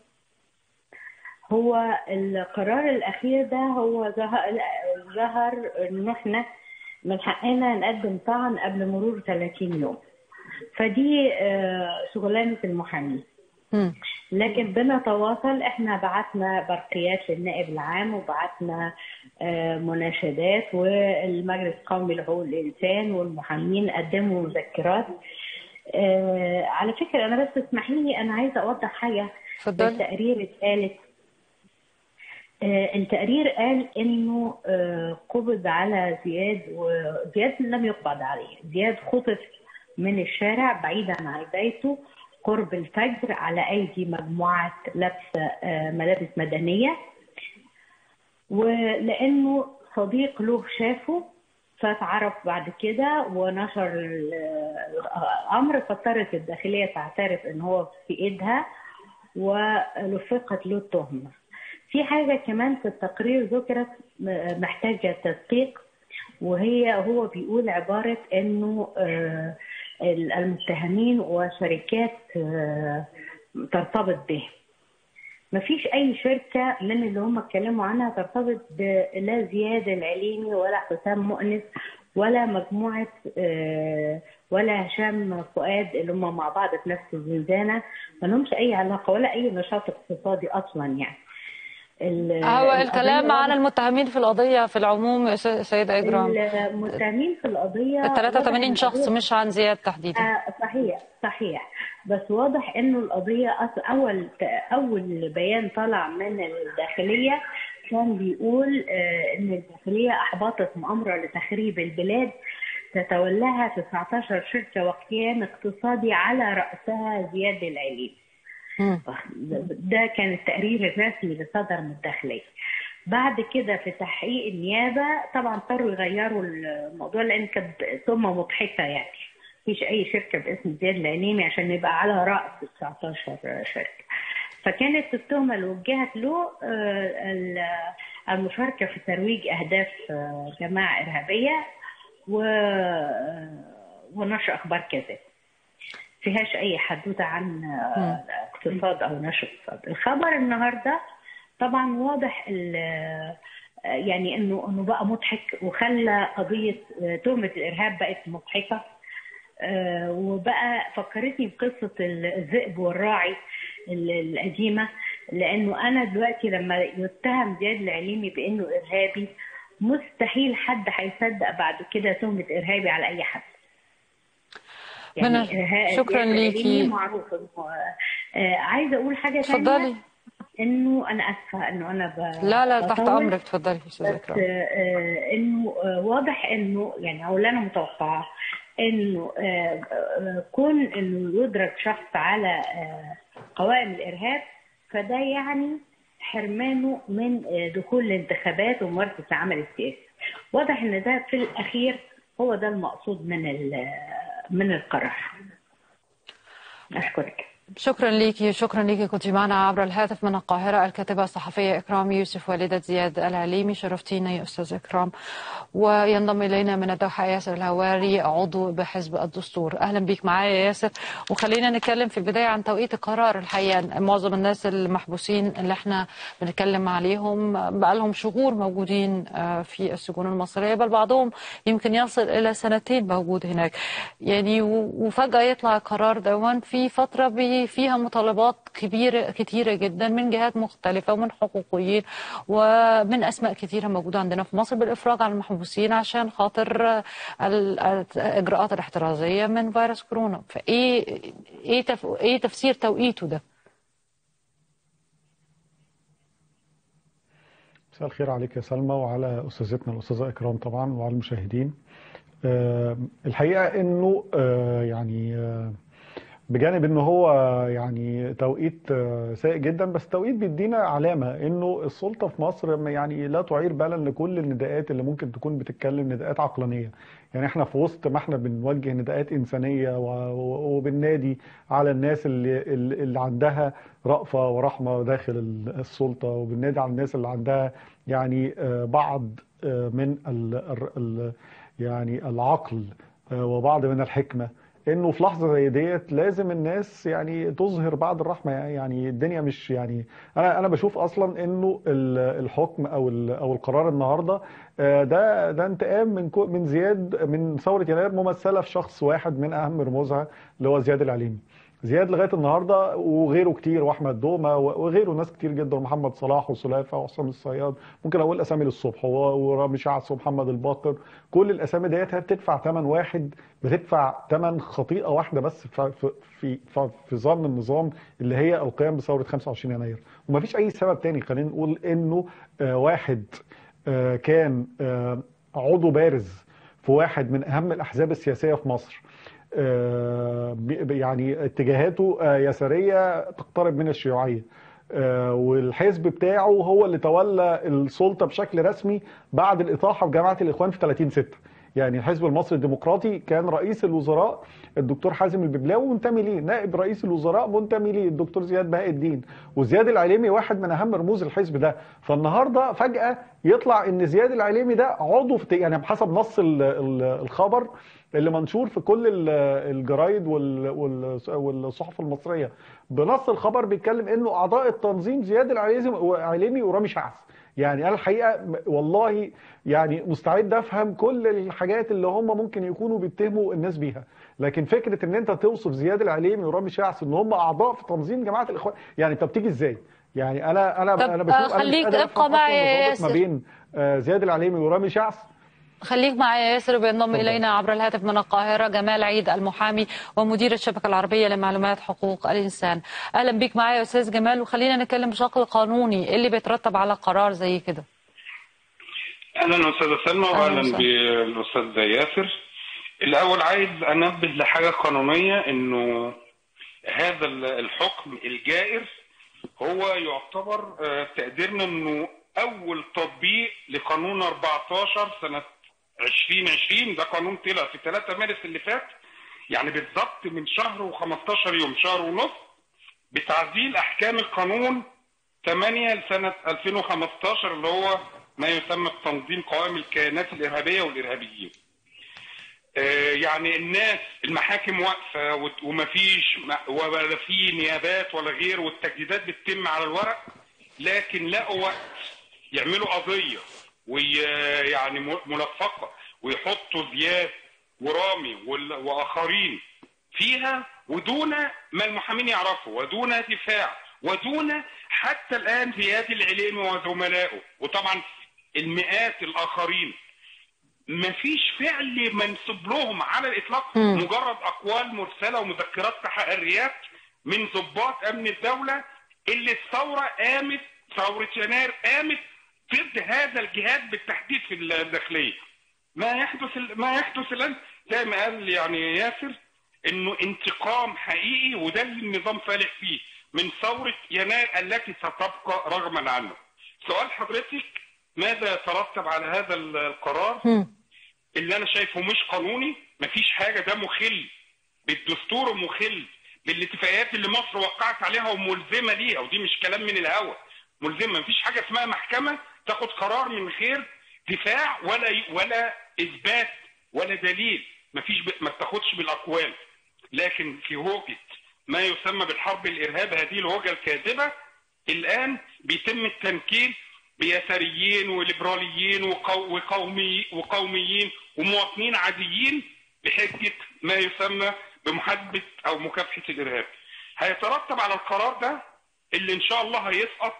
هو القرار الاخير ده هو ظهر ظهر انه احنا من حقنا نقدم طعن قبل مرور 30 يوم فدي آه، شغلانه المحامي مم. لكن بنتواصل احنا بعتنا برقيات للنائب العام وبعتنا آه، مناشدات والمجلس القومي لحقوق الانسان والمحامين قدموا مذكرات آه، على فكره انا بس اسمحي لي انا عايزه اوضح حاجه اتفضلي. التقرير اتقالت آه، التقرير قال انه آه، قبض على زياد وزياد لم يقبض عليه زياد خطف من الشارع بعيدا عن بيته قرب الفجر على ايدي مجموعه لابسه آه، ملابس مدنيه ولانه صديق له شافه فاتعرف بعد كده ونشر ال- الامر فاضطرت الداخليه تعترف ان هو في ايدها ولفقت له التهمه. في حاجه كمان في التقرير ذكرت م- محتاجه تدقيق وهي هو بيقول عباره انه آه، المتهمين وشركات آه، ترتبط به. مفيش اي شركه من اللي هم اتكلموا عنها ترتبط بلا زياد العليمي ولا حسام مؤنس ولا مجموعه آه، ولا هشام فؤاد اللي هم مع بعض في نفس الزنزانه ما لهمش اي علاقه ولا اي نشاط اقتصادي اصلا يعني ال- هو الكلام القضية عن المتهمين في القضيه في العموم يا س- سيده اجرام المتهمين في القضيه ال 83 واضح شخص إن مش عن زياد تحديدا آه صحيح صحيح بس واضح انه القضيه أص- اول اول بيان طلع من الداخليه كان بيقول آه ان الداخليه احبطت مؤامره لتخريب البلاد تتولاها 19 شركه وكيان اقتصادي على راسها زياد العليم مم. ده كان التقرير الرسمي اللي صدر من الداخليه بعد كده في تحقيق النيابه طبعا اضطروا يغيروا الموضوع لان كانت تهمه مضحكه يعني مفيش اي شركه باسم زياد العليمي عشان يبقى على راس 19 شركه فكانت التهمه اللي وجهت له آه، ال- المشاركه في ترويج اهداف آه، جماعه ارهابيه و ونشر اخبار كذب فيهاش اي حدوته عن آه، اقتصاد او نشر اقتصاد الخبر النهارده طبعا واضح ال- آه، يعني انه انه بقى مضحك وخلى قضيه آه، تهمه الارهاب بقت مضحكه آه، وبقى فكرتني بقصه الذئب والراعي ال- القديمه لانه انا دلوقتي لما يتهم زياد العليمي بانه ارهابي مستحيل حد هيصدق بعد كده تهمه ارهابي على اي حد منى، إرهاب- شكراً زياد ليكي. العليمي معروف إنه، آه، عايزه اقول حاجه ثانيه اتفضلي انه انا اسفه انه انا ب... لا لا تحت بطول. امرك تفضلي يا استاذه بس اكرام آه، انه آه، واضح انه يعني او اللي انا متوقعه انه آه، آه، كون انه يدرك شخص على آه، قوائم الارهاب فده يعني حرمانه من آه، دخول الانتخابات وممارسه العمل السياسي. واضح ان ده في الاخير هو ده المقصود من ال- من القرار. اشكرك. شكرا ليكي شكرا ليكي كنت معنا عبر الهاتف من القاهرة الكاتبة الصحفية إكرام يوسف والدة زياد العليمي شرفتينا يا أستاذ إكرام وينضم إلينا من الدوحة ياسر الهواري عضو بحزب الدستور أهلا بيك معايا يا ياسر وخلينا نتكلم في البداية عن توقيت القرار الحقيقة معظم الناس المحبوسين اللي احنا بنتكلم عليهم بقالهم شهور موجودين آه، في السجون المصرية بل بعضهم يمكن يصل إلى سنتين موجود هناك يعني و- وفجأة يطلع القرار دون في فترة بي- فيها مطالبات كبيرة كتيرة جدا من جهات مختلفة ومن حقوقيين ومن أسماء كتيرة موجودة عندنا في مصر بالإفراج عن المحبوسين عشان خاطر آه، ال- الإجراءات الاحترازية من فيروس كورونا فإيه إيه, تف... إيه تفسير توقيته ده؟ مساء الخير عليك يا سلمى وعلى استاذتنا الاستاذه اكرام طبعا وعلى المشاهدين آه، الحقيقه انه آه، يعني آه، بجانب ان هو يعني توقيت آه، سيء جدا بس توقيت بيدينا علامه انه السلطه في مصر يعني لا تعير بالا لكل النداءات اللي ممكن تكون بتتكلم نداءات عقلانيه يعني احنا في وسط ما احنا بنوجه نداءات انسانيه و- و- وبننادي على الناس اللي اللي عندها رأفة ورحمة داخل ال- السلطة وبننادي على الناس اللي عندها يعني آه، بعض آه، من ال ال- ال- يعني العقل آه، وبعض من الحكمة انه في لحظه زي ديت لازم الناس يعني تظهر بعض الرحمه يعني الدنيا مش يعني انا انا بشوف اصلا انه ال- الحكم او ال- او القرار النهارده آه، ده ده انتقام من كو- من زياد من ثوره يناير ممثله في شخص واحد من اهم رموزها اللي هو زياد العليمي زياد لغايه النهارده وغيره كتير واحمد دومه وغيره ناس كتير جدا ومحمد صلاح وسلافه وحسام الصياد ممكن اقول اسامي للصبح و- ورامي شعث ومحمد الباقر كل الاسامي ديت هي بتدفع ثمن واحد بتدفع ثمن خطيئه واحده بس في في في, في, في ظن النظام اللي هي القيام بثوره 25 يناير ومفيش اي سبب تاني خلينا نقول انه آه، واحد آه، كان آه، عضو بارز في واحد من اهم الاحزاب السياسيه في مصر آه، ب- يعني اتجاهاته آه، يساريه تقترب من الشيوعيه آه، والحزب بتاعه هو اللي تولى السلطه بشكل رسمي بعد الاطاحه بجماعه الاخوان في 30 6 يعني الحزب المصري الديمقراطي كان رئيس الوزراء الدكتور حازم الببلاوي منتمي ليه نائب رئيس الوزراء منتمي ليه الدكتور زياد بهاء الدين وزياد العليمي واحد من اهم رموز الحزب ده فالنهارده فجاه يطلع ان زياد العليمي ده عضو في يعني بحسب نص ال- ال- الخبر اللي منشور في كل ال- الجرايد وال- وال- والصحف المصريه بنص الخبر بيتكلم انه اعضاء التنظيم زياد العليمي ورامي شعث يعني انا الحقيقه والله يعني مستعد افهم كل الحاجات اللي هم ممكن يكونوا بيتهموا الناس بيها لكن فكره ان انت توصف زياد العليمي ورامي شعث ان هم اعضاء في تنظيم جماعه الاخوان يعني طب تيجي ازاي يعني انا انا طب، انا بشوف آه، انا مش خليك قادر ابقى أفهم معي أصلاً يا الرابط ما ياسر. بين آه، زياد العليمي ورامي شعث خليك معي يا ياسر وبينضم اتفضل. إلينا عبر الهاتف من القاهرة جمال عيد المحامي ومدير الشبكة العربية لمعلومات حقوق الإنسان أهلا بيك معايا يا أستاذ جمال وخلينا نتكلم بشكل قانوني إيه اللي بيترتب على قرار زي كده اهلا استاذه سلمى أهلاً واهلا وسهلاً. بالاستاذ ياسر الاول عايز انبه لحاجه قانونيه انه هذا ال- الحكم الجائر هو يعتبر آه، تقديرنا انه اول تطبيق لقانون 14 سنه 2020 ده قانون طلع في 3 مارس اللي فات يعني بالظبط من شهر و15 يوم شهر ونص بتعديل احكام القانون 8 لسنه 2015 اللي هو ما يسمى بتنظيم قوائم الكيانات الارهابيه والارهابيين. آه، يعني الناس المحاكم واقفه وت- ومفيش م- ولا في نيابات ولا غير والتجديدات بتتم على الورق لكن لقوا وقت يعملوا قضيه ويعني ملفقه ويحطوا زياد ورامي وال- واخرين فيها ودون ما المحامين يعرفوا ودون دفاع ودون حتى الان زياد العليمي وزملائه وطبعا المئات الاخرين مفيش فعل منسوب لهم على الاطلاق مم. مجرد اقوال مرسله ومذكرات تحريات من ضباط امن الدوله اللي الثوره قامت ثوره يناير قامت ضد هذا الجهاد بالتحديد في الداخليه. ما يحدث ما يحدث الان زي ما قال يعني ياسر انه انتقام حقيقي وده اللي النظام فالح فيه من ثوره يناير التي ستبقى رغما عنه. سؤال حضرتك ماذا يترتب على هذا القرار؟ مم. اللي انا شايفه مش قانوني مفيش حاجه ده مخل بالدستور ومخل بالاتفاقيات اللي مصر وقعت عليها وملزمه ليها ودي مش كلام من الهوا ملزمه مفيش حاجه اسمها محكمه تاخد قرار من غير دفاع ولا ولا اثبات ولا دليل مفيش ب... ما بتاخدش بالاقوال لكن في هوجه ما يسمى بالحرب الارهاب هذه الهوجه الكاذبه الان بيتم التنكيل بيساريين وليبراليين وقو- وقومي وقوميين ومواطنين عاديين بحجه ما يسمى بمحاربه او مكافحه الارهاب. هيترتب على القرار ده اللي ان شاء الله هيسقط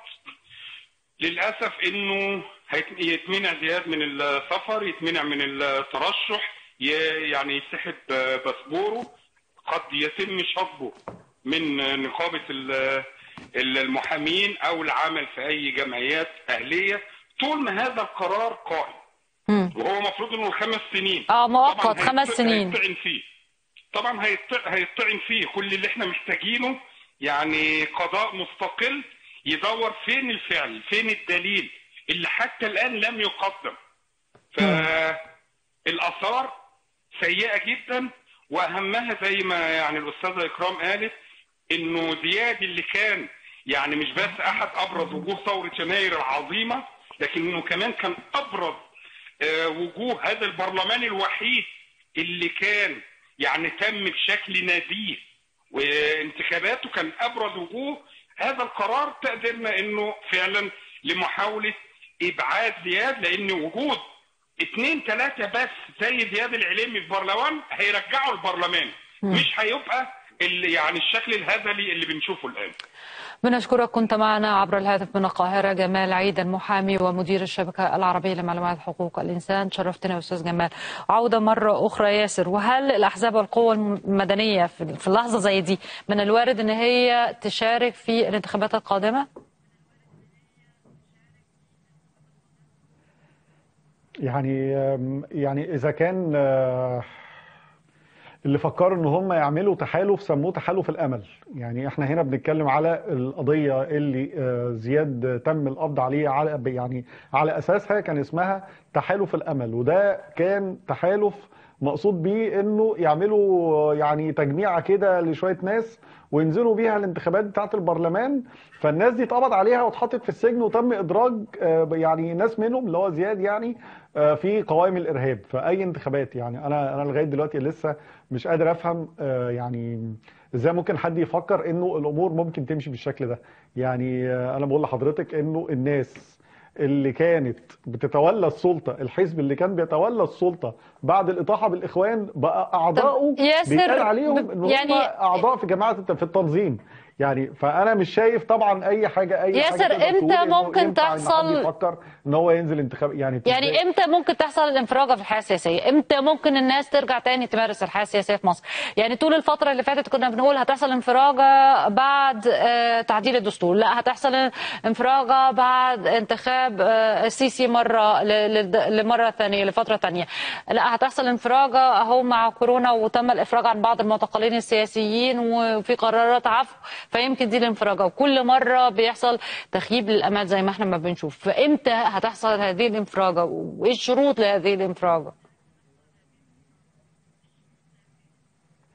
للاسف انه هيت- يتمنع زياد من السفر يتمنع من الترشح ي- يعني يسحب باسبوره قد يتم شطبه من نقابه ال- المحامين او العمل في اي جمعيات اهليه طول ما هذا القرار قائم مم. وهو مفروض انه خمس سنين اه مؤقت طبعاً خمس هيت- سنين هيطعن فيه طبعا هيط- هيطعن فيه كل اللي احنا محتاجينه يعني قضاء مستقل يدور فين الفعل فين الدليل اللي حتى الان لم يقدم فالاثار سيئه جدا واهمها زي ما يعني الاستاذه اكرام قالت انه زياد اللي كان يعني مش بس احد ابرز وجوه ثوره يناير العظيمه لكن انه كمان كان ابرز آه، وجوه هذا البرلمان الوحيد اللي كان يعني تم بشكل نزيه وانتخاباته كان ابرز وجوه هذا القرار تقدرنا انه فعلا لمحاوله ابعاد زياد لان وجود اثنين ثلاثه بس زي زياد العليمي في برلمان هيرجعوا البرلمان مش هيبقى اللي يعني الشكل الهزلي اللي بنشوفه الان بنشكرك كنت معنا عبر الهاتف من القاهرة جمال عيد المحامي ومدير الشبكة العربية لمعلومات حقوق الإنسان شرفتنا يا أستاذ جمال عودة مرة أخرى ياسر وهل الأحزاب والقوى المدنية في في اللحظة زي دي من الوارد أن هي تشارك في الانتخابات القادمة؟ يعني يعني اذا كان آه، اللي فكروا ان هم يعملوا تحالف سموه تحالف الامل يعني احنا هنا بنتكلم على القضيه اللي آه، زياد تم القبض عليه على يعني على اساسها كان اسمها تحالف الامل وده كان تحالف مقصود بيه انه يعملوا يعني تجميعه كده لشويه ناس وينزلوا بيها الانتخابات بتاعه البرلمان فالناس دي اتقبض عليها واتحطت في السجن وتم ادراج آه، يعني ناس منهم اللي هو زياد يعني آه، في قوائم الارهاب في اي انتخابات يعني انا انا لغايه دلوقتي لسه مش قادر افهم آه، يعني ازاي ممكن حد يفكر انه الامور ممكن تمشي بالشكل ده يعني آه، انا بقول لحضرتك انه الناس اللي كانت بتتولى السلطه الحزب اللي كان بيتولى السلطه بعد الاطاحه بالاخوان بقى اعضائه طب ياسر، بيتقال عليهم ب- ان هم يعني- اعضاء في جماعه الت- في التنظيم يعني فانا مش شايف طبعا اي حاجه اي ياسر، حاجه تقدر إمتى تقول إنه ممكن ينفع إن حد تحصل- يفكر ان هو ينزل انتخاب يعني يعني إزاي؟ امتى ممكن تحصل الانفراجه في الحياه السياسيه؟ امتى ممكن الناس ترجع تاني تمارس الحياه السياسيه في مصر؟ يعني طول الفتره اللي فاتت كنا بنقول هتحصل انفراجه بعد آه، تعديل الدستور، لا هتحصل انفراجه بعد انتخاب آه، السيسي مره ل- ل- لمره ثانيه لفتره ثانيه، لا هتحصل انفراجه اهو مع كورونا وتم الافراج عن بعض المعتقلين السياسيين وفي قرارات عفو فيمكن دي الانفراجه وكل مره بيحصل تخييب للامال زي ما احنا ما بنشوف، فامتى هتحصل هذه الانفراجه وايه الشروط لهذه الانفراجه؟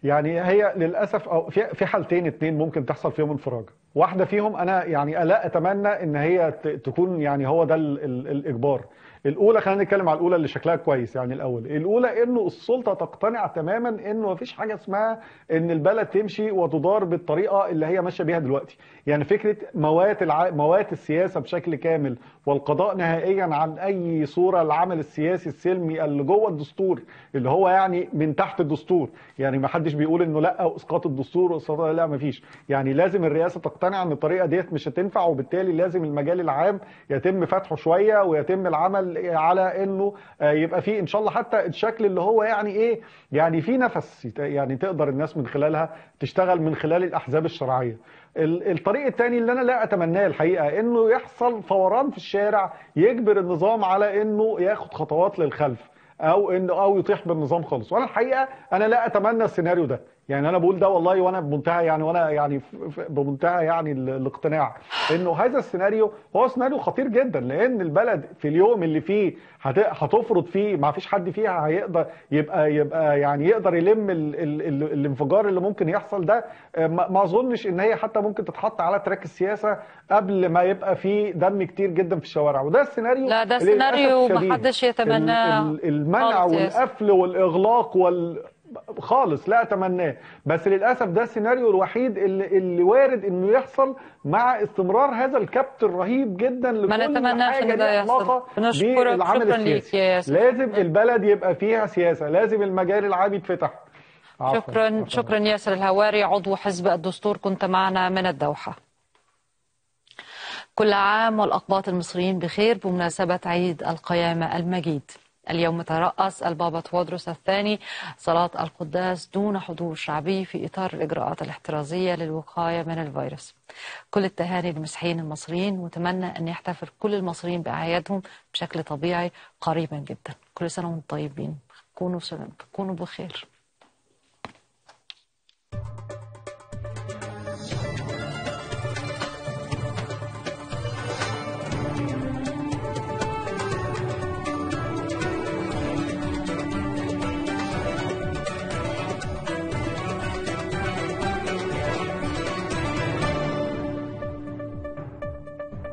يعني هي للاسف او في في حالتين اتنين ممكن تحصل فيهم انفراج واحده فيهم انا يعني لا اتمنى ان هي ت- تكون يعني هو ده ال- ال- الاجبار الاولى خلينا نتكلم على الاولى اللي شكلها كويس يعني الاول الاولى انه السلطه تقتنع تماما انه مفيش حاجه اسمها ان البلد تمشي وتدار بالطريقه اللي هي ماشيه بيها دلوقتي يعني فكره موات الع... موات السياسه بشكل كامل والقضاء نهائيا عن اي صوره العمل السياسي السلمي اللي جوه الدستور اللي هو يعني من تحت الدستور يعني ما حدش بيقول انه لا اسقاط الدستور واسقاط لا ما فيش يعني لازم الرئاسه تقتنع ان الطريقه ديت مش هتنفع وبالتالي لازم المجال العام يتم فتحه شويه ويتم العمل على انه آه، يبقى فيه ان شاء الله حتى الشكل اللي هو يعني ايه يعني في نفس يت- يعني تقدر الناس من خلالها تشتغل من خلال الاحزاب الشرعيه ال- الطريق الثاني اللي انا لا اتمناه الحقيقه انه يحصل فوران في الشارع يجبر النظام على انه ياخد خطوات للخلف او انه او يطيح بالنظام خالص وانا الحقيقه انا لا اتمنى السيناريو ده يعني انا بقول ده والله وانا بمنتهى يعني وانا يعني ف- ف- بمنتهى يعني ال- الاقتناع انه هذا السيناريو هو سيناريو خطير جدا لان البلد في اليوم اللي فيه هت- هتفرض فيه ما فيش حد فيها هيقدر يبقى يبقى يعني يقدر يلم ال ال ال الانفجار اللي ممكن يحصل ده آه، ما ما اظنش ان هي حتى ممكن تتحط على تراك السياسه قبل ما يبقى في دم كتير جدا في الشوارع وده السيناريو لا ده اللي للأسف سيناريو الشديد محدش يتمناه ال- ال- المنع خالص يا ياسر. والقفل والاغلاق وال خالص لا اتمناه بس للاسف ده السيناريو الوحيد اللي, اللي وارد انه يحصل مع استمرار هذا الكبت الرهيب جدا ما لكل نتمناش حاجه إن ده ليها يحصل. علاقه بنشكرك. بالعمل شكراً ليك السياسي يا ياسر. لازم البلد يبقى فيها سياسه لازم المجال العام يتفتح عفواً. شكرا شكرا ياسر الهواري عضو حزب الدستور كنت معنا من الدوحة كل عام والأقباط المصريين بخير بمناسبة عيد القيامة المجيد اليوم ترأس البابا توادرس الثاني صلاة القداس دون حضور شعبي في إطار الإجراءات الاحترازية للوقاية من الفيروس كل التهاني للمسيحيين المصريين وتمنى أن يحتفل كل المصريين بأعيادهم بشكل طبيعي قريبا جدا كل سنة وانتم طيبين كونوا سلام كونوا بخير